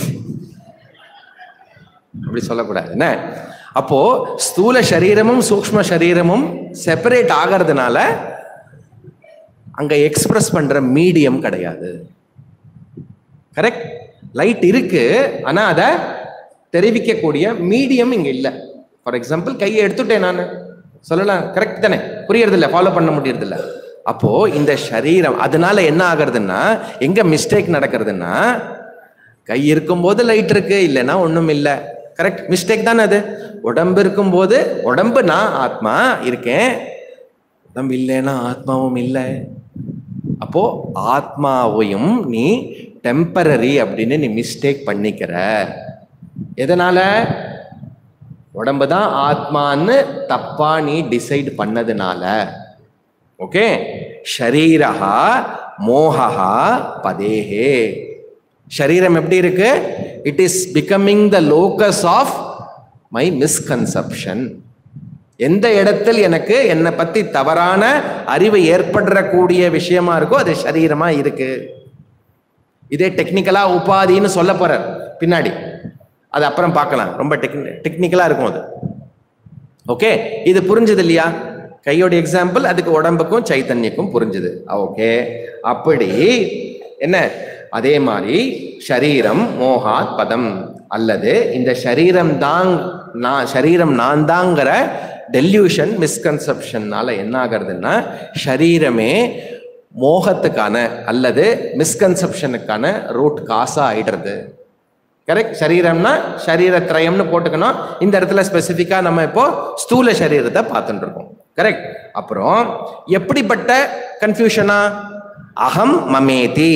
அப்படி சொல்லக்கூடாது என்ன அப்போ ஸ்தூல சரீரமும் சூக்ஷ்ம சரீரமும் செப்பரேட் ஆகிறதுனால அங்க எக்ஸ்பிரஸ் பண்ற மீடியம் கிடையாது கரெக்ட் லைட் இருக்கு ஆனா அதை தெரிவிக்கக்கூடிய மீடியம் இங்க இல்ல ஃபார் எக்ஸாம்பிள் கையை எடுத்துட்டேன் நான் சொல்லலாம் கரெக்ட் தானே புரியறது இல்ல ஃபாலோ பண்ண முடியறது இல்ல அப்போ இந்த சரீரம் அதனால என்ன ஆகுறதுன்னா எங்க மிஸ்டேக் நடக்கிறதுன்னா கை இருக்கும்போது லைட் இருக்கு இல்லைன்னா ஒண்ணும் இல்லை கரெக்ட் மிஸ்டேக் தானே அது உடம்பு இருக்கும்போது உடம்பு நான் ஆத்மா இருக்கேன் உடம்பு இல்லைன்னா ஆத்மாவும் இல்லை அப்போ ஆத்மாவையும் நீ டெம்பரரி அப்படின்னு நீ மிஸ்டேக் பண்ணிக்கிற எதனால உடம்பு தான் ஆத்மான்னு தப்பா நீ டிசைட் பண்ணதுனால ஓகே ஷரீரஹா மோகஹா பதேஹே ஷரீரம் எப்படி இருக்கு it is becoming the locus of my misconception எந்த இடத்தில் எனக்கு என்னை பத்தி தவறான அறிவு ஏற்படுறக்கூடிய விஷயமா இருக்கோ அது சரீரமா இருக்கு இதே டெக்னிக்கலா உபாதின்னு சொல்ல போறார் பின்னாடி அது அப்புறம் பார்க்கலாம் ரொம்ப டெக்னி டெக்னிக்கலா இருக்கும் அது ஓகே இது புரிஞ்சது இல்லையா கையோட எக்ஸாம்பிள் அதுக்கு உடம்புக்கும் சைத்தன்யக்கும் புரிஞ்சுது ஓகே அப்படி என்ன அதே மாதிரி ஷரீரம் மோகாத் பதம் அல்லது இந்த ஷரீரம் தான் நான் ஷரீரம் நான் தாங்கிற டெல்யூஷன் மிஸ்கன்செப்ஷன்னால என்ன ஆகிறதுன்னா ஷரீரமே மோகத்துக்கான அல்லது மிஸ்கன்செப்ஷனுக்கான ரூட் காசா ஆயிடுறது கரெக்ட் சரீரம்னா சரீரத்ரயம்னு போட்டுக்கணும் இந்த இடத்துல ஸ்பெசிஃபிக்கா நம்ம இப்போ ஸ்தூல சரீரத்தை பார்த்துட்டு இருக்கோம் கரெக்ட் அப்புறம் எப்படிப்பட்ட கன்ஃபியூஷனா அகம் மமேதி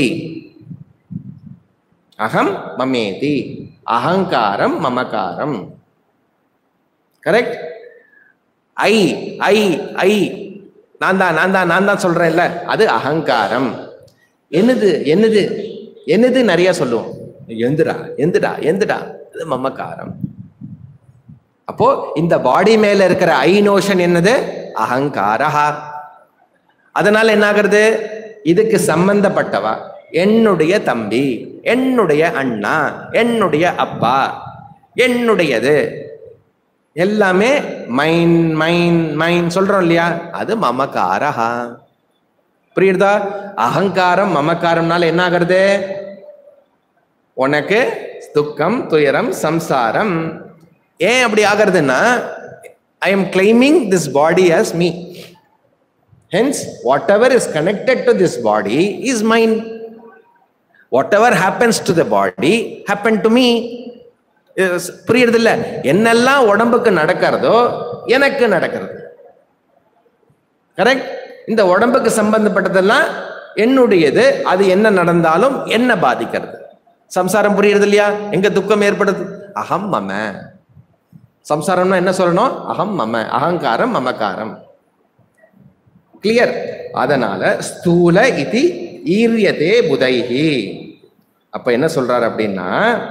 அகம் மமேதி அகங்காரம் மமகாரம் கரெக்ட் ஐ ஐ ஐ நான் தான் நான் தான் நான் தான் சொல்றேன்ல அது அகங்காரம் என்னது என்னது என்னது நிறைய சொல்லுவோம் எந்துடா எந்துடா எந்துடா இது மமக்காரம் அப்போ இந்த பாடி மேல இருக்கிற ஐ நோஷன் என்னது அகங்காரஹா அதனால என்ன ஆகுறது இதுக்கு சம்பந்தப்பட்டவா என்னுடைய தம்பி என்னுடைய அண்ணா என்னுடைய அப்பா என்னுடையது எல்லாமே மைன் மைன் மைன் சொல்றோம் இல்லையா அது மமகாரஹா புரியுதா அகங்காரம் மமக்காரம்னால என்ன ஆகுறது உனக்கு துக்கம் துயரம் சம்சாரம் ஏன் அப்படி ஆகிறதுன்னா I am claiming this body as me hence whatever is connected to this body is mine whatever happens to the body happen to me புரியுறது இல்ல என்னெல்லாம் உடம்புக்கு நடக்கிறதோ எனக்கு நடக்கிறது கரெக்ட் இந்த உடம்புக்கு சம்பந்தப்பட்டதெல்லாம் என்னுடையது அது என்ன நடந்தாலும் என்ன பாதிக்கிறது சம்சாரம் புரியுறது இல்லையா எங்க துக்கம் ஏற்படுது அகம் மம சம்சாரம்னா என்ன சொல்லணும் அகம் மம அகங்காரம் மமகாரம் கிளியர் அதனால ஸ்தூல இது ஈரியதே புதைஹி அப்ப என்ன சொல்றாரு அப்படின்னா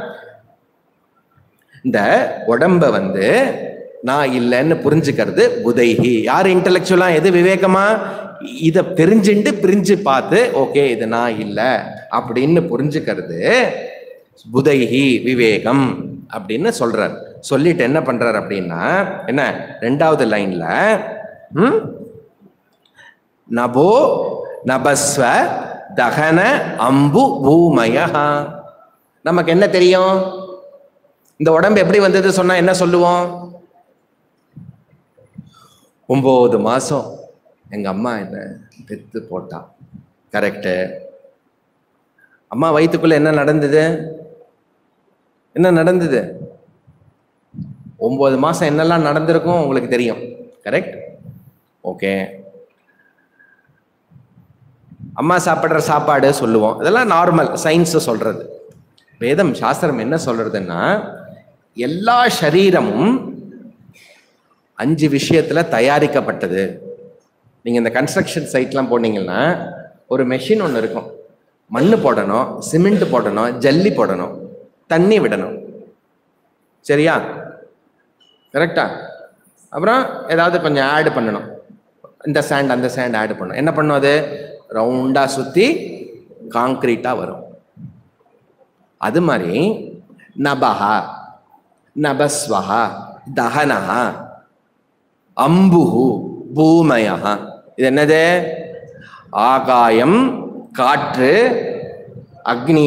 இந்த உடம்ப வந்து நான் இல்லைன்னு புரிஞ்சுக்கிறது புதைஹி யார் இன்டலெக்சுவலா எது விவேகமா இதை தெரிஞ்சுட்டு பிரிஞ்சு பார்த்து ஓகே இது நான் இல்லை அப்படின்னு புரிஞ்சுக்கிறது புதைஹி விவேகம் அப்படின்னு சொல்றார் சொல்லிட்டு என்ன பண்றார் அப்படின்னா என்ன ரெண்டாவது லைன்ல ம் நபோ நபஸ்வ தகன அம்பு பூமய நமக்கு என்ன தெரியும் இந்த உடம்பு எப்படி வந்தது சொன்னா என்ன சொல்லுவோம் ஒன்பது மாசம் எங்க அம்மா என்ன பெத்து போட்டா கரெக்டு அம்மா வயிற்றுக்குள்ள என்ன நடந்தது என்ன நடந்தது ஒன்பது மாசம் என்னெல்லாம் நடந்திருக்கும் உங்களுக்கு தெரியும் கரெக்ட் ஓகே அம்மா சாப்பிட்ற சாப்பாடு சொல்லுவோம் இதெல்லாம் நார்மல் சயின்ஸ் சொல்றது வேதம் சாஸ்திரம் என்ன சொல்றதுன்னா எல்லா சரீரமும் அஞ்சு விஷயத்துல தயாரிக்கப்பட்டது நீங்க இந்த கன்ஸ்ட்ரக்ஷன் சைட்லாம் போனீங்கன்னா ஒரு மெஷின் ஒன்று இருக்கும் மண்ணு போடணும் சிமெண்ட் போடணும் ஜல்லி போடணும் தண்ணி விடணும் சரியா கரெக்டா அப்புறம் ஏதாவது கொஞ்சம் ஆட் பண்ணணும் இந்த சேண்ட் அந்த சேண்ட் ஆட் பண்ணணும் என்ன பண்ணும் அது ரவுண்டா சுத்தி காங்க்ரீட்டா வரும் அது மாதிரி நபஹா நபஸ்வஹா தஹனஹா அம்புஹு பூமயா இது என்னது ஆகாயம் காற்று அக்னி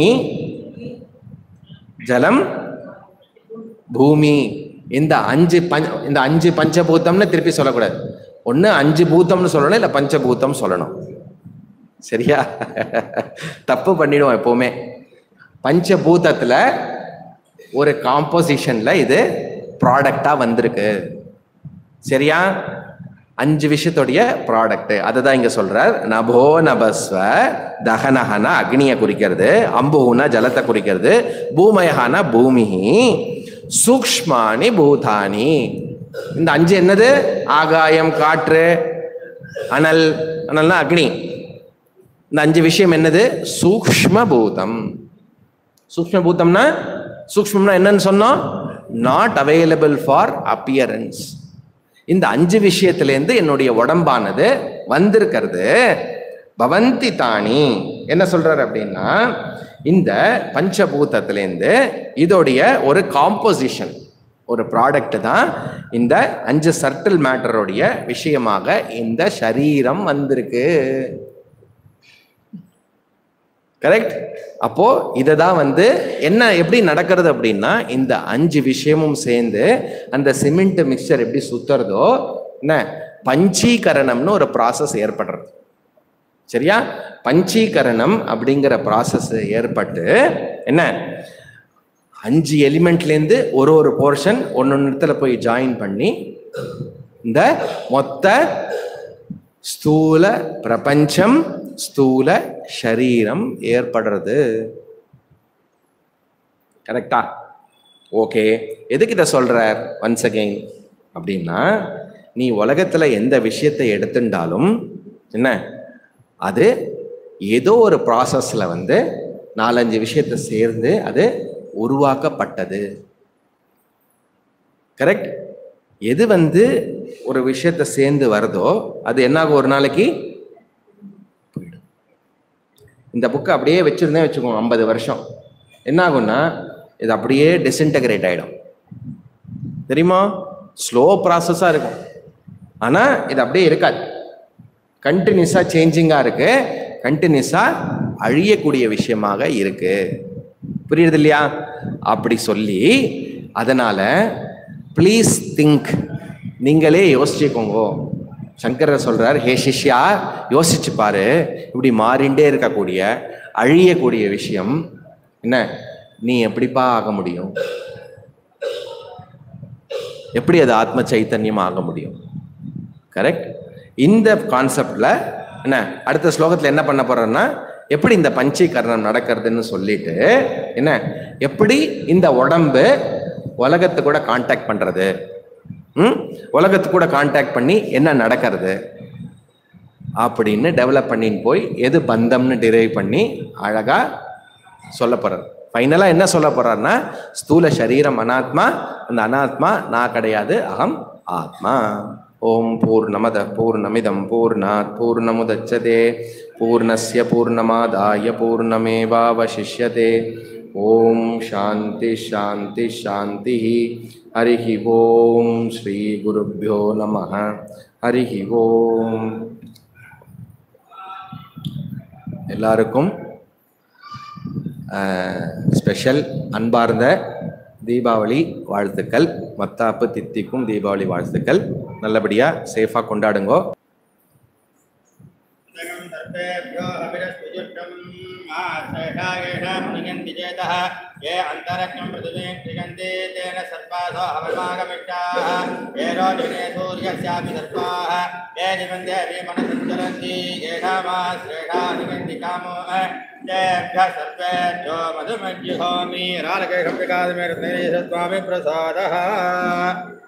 ஜலம் பூமி இந்த அஞ்சு பஞ்ச இந்த அஞ்சு பஞ்சபூதம்னு திருப்பி சொல்லக்கூடாது ஒண்ணு அஞ்சு பூதம்னு சொல்லணும் இல்ல பஞ்சபூதம் சொல்லணும் சரியா தப்பு பண்ணிடுவோம் எப்பவுமே பஞ்சபூதத்துல ஒரு காம்போசிஷன்ல இது ப்ராடக்டா வந்திருக்கு சரியா அஞ்சு விஷயத்துடைய ப்ராடக்ட் அதுதான் இங்க சொல்றார் நபோ நபஸ்வ தகனஹன அக்னியை குறிக்கிறது அம்புனா ஜலத்தை குறிக்கிறது பூமயஹான பூமி சூக்ஷ்மானி பூதானி இந்த அஞ்சு என்னது ஆகாயம் காற்று அனல் அனல்னா அக்னி இந்த அஞ்சு விஷயம் என்னது சூக்ஷ்ம பூதம் சூக்ஷ்ம பூதம்னா சூக்ஷ்மம்னா என்னன்னு சொன்னோம் நாட் அவைலபிள் ஃபார் அப்பியரன்ஸ் இந்த அஞ்சு விஷயத்திலேருந்து என்னுடைய உடம்பானது வந்திருக்கிறது பவந்தி தானி என்ன சொல்றாரு அப்படின்னா இந்த பஞ்சபூதத்திலேருந்து இதோடைய ஒரு காம்போசிஷன் ஒரு ப்ராடக்ட் தான் இந்த அஞ்சு சர்டில் மேட்டருடைய விஷயமாக இந்த சரீரம் வந்திருக்கு கரெக்ட் அப்போ இதை தான் வந்து என்ன எப்படி நடக்கிறது அப்படின்னா இந்த அஞ்சு விஷயமும் சேர்ந்து அந்த சிமெண்ட் மிக்சர் எப்படி சுத்துறதோ என்ன பஞ்சீகரணம்னு ஒரு ப்ராசஸ் ஏற்படுறது சரியா பஞ்சீகரணம் அப்படிங்கிற ப்ராசஸ் ஏற்பட்டு என்ன அஞ்சு எலிமெண்ட்லேருந்து ஒரு ஒரு போர்ஷன் ஒன்னொன்னுத்துல போய் ஜாயின் பண்ணி இந்த மொத்த ஸ்தூல பிரபஞ்சம் ஸ்தூல ஷரீரம் ஏற்படுறது கரெக்டா ஓகே எதுக்கு இதை சொல்றார் ஒன்ஸ் அகெயின் அப்படின்னா நீ உலகத்துல எந்த விஷயத்தை எடுத்துட்டாலும் என்ன அது ஏதோ ஒரு ப்ராசஸ்ல வந்து நாலஞ்சு விஷயத்தை சேர்ந்து அது உருவாக்கப்பட்டது கரெக்ட் எது வந்து ஒரு விஷயத்தை சேர்ந்து வருதோ அது என்னாகும் ஒரு நாளைக்கு போயிடும் இந்த புக்கை அப்படியே வச்சிருந்தேன் வச்சுக்கோங்க ஐம்பது வருஷம் என்ன ஆகும்னா இது அப்படியே டிஸ்இன்டகிரேட் ஆயிடும் தெரியுமா ஸ்லோ ப்ராசஸாக இருக்கும் ஆனால் இது அப்படியே இருக்காது கண்டினியூஸாக சேஞ்சிங்காக இருக்கு கண்டினியூஸாக அழியக்கூடிய விஷயமாக இருக்கு புரியுது இல்லையா அப்படி சொல்லி அதனால ப்ளீஸ் திங்க் நீங்களே யோசிச்சுக்கோங்க சங்கரர் சொல்றார் ஹே சிஷ்யா யோசிச்சு பாரு இப்படி மாறிண்டே இருக்கக்கூடிய அழியக்கூடிய விஷயம் என்ன நீ எப்படிப்பா ஆக முடியும் எப்படி அது ஆத்ம சைத்தன்யம் ஆக முடியும் கரெக்ட் இந்த கான்செப்ட்ல என்ன அடுத்த ஸ்லோகத்துல என்ன பண்ண போறோம்னா எப்படி இந்த பஞ்சீகரணம் நடக்கிறதுன்னு சொல்லிட்டு என்ன எப்படி இந்த உடம்பு உலகத்து கூட காண்டாக்ட் பண்றது ம் உலகத்து கூட காண்டாக்ட் பண்ணி என்ன நடக்கிறது அப்படின்னு டெவலப் பண்ணின்னு போய் எது பந்தம்னு டிரைவ் பண்ணி அழகா சொல்ல போறார் ஃபைனலா என்ன சொல்ல போறாருன்னா ஸ்தூல சரீரம் அனாத்மா அந்த அனாத்மா நான் கிடையாது அகம் ஆத்மா ஓம் பூர்ணமத பூர்ணமிதம் பூர்ணாத் பூர்ணமுதச்சதே பூர்ணஸ்ய பூர்ணமாதாய பூர்ணமேவாவசிஷ்யதே ஓம் சாந்தி சாந்தி சாந்தி ஹரிஹி ஓம் ஸ்ரீ குருப்பியோ நம ஹரிஹி ஓம் எல்லாருக்கும் ஸ்பெஷல் அன்பார்ந்த தீபாவளி வாழ்த்துக்கள் மத்தாப்பு தித்திக்கும் தீபாவளி வாழ்த்துக்கள் நல்லபடியாக சேஃபாக கொண்டாடுங்கோ सर्वेभ्यो अभिरस्तुजुष्टम् मा श्रेषा येषां निगन्ति चेतः ये अन्तरज्ञं पृथिवीं त्रिगन्ति तेन सर्पासो हवमागमिष्टाः ये रोदिने सूर्यस्यापि सर्पाः ये निबन्धे विमनसञ्चरन्ति येषा मा श्रेषा निगन्ति कामो तेभ्यः सर्वेभ्यो मधुमज्जुहोमि रालकेशं विकासमेरत्नेश स्वामी प्रसादः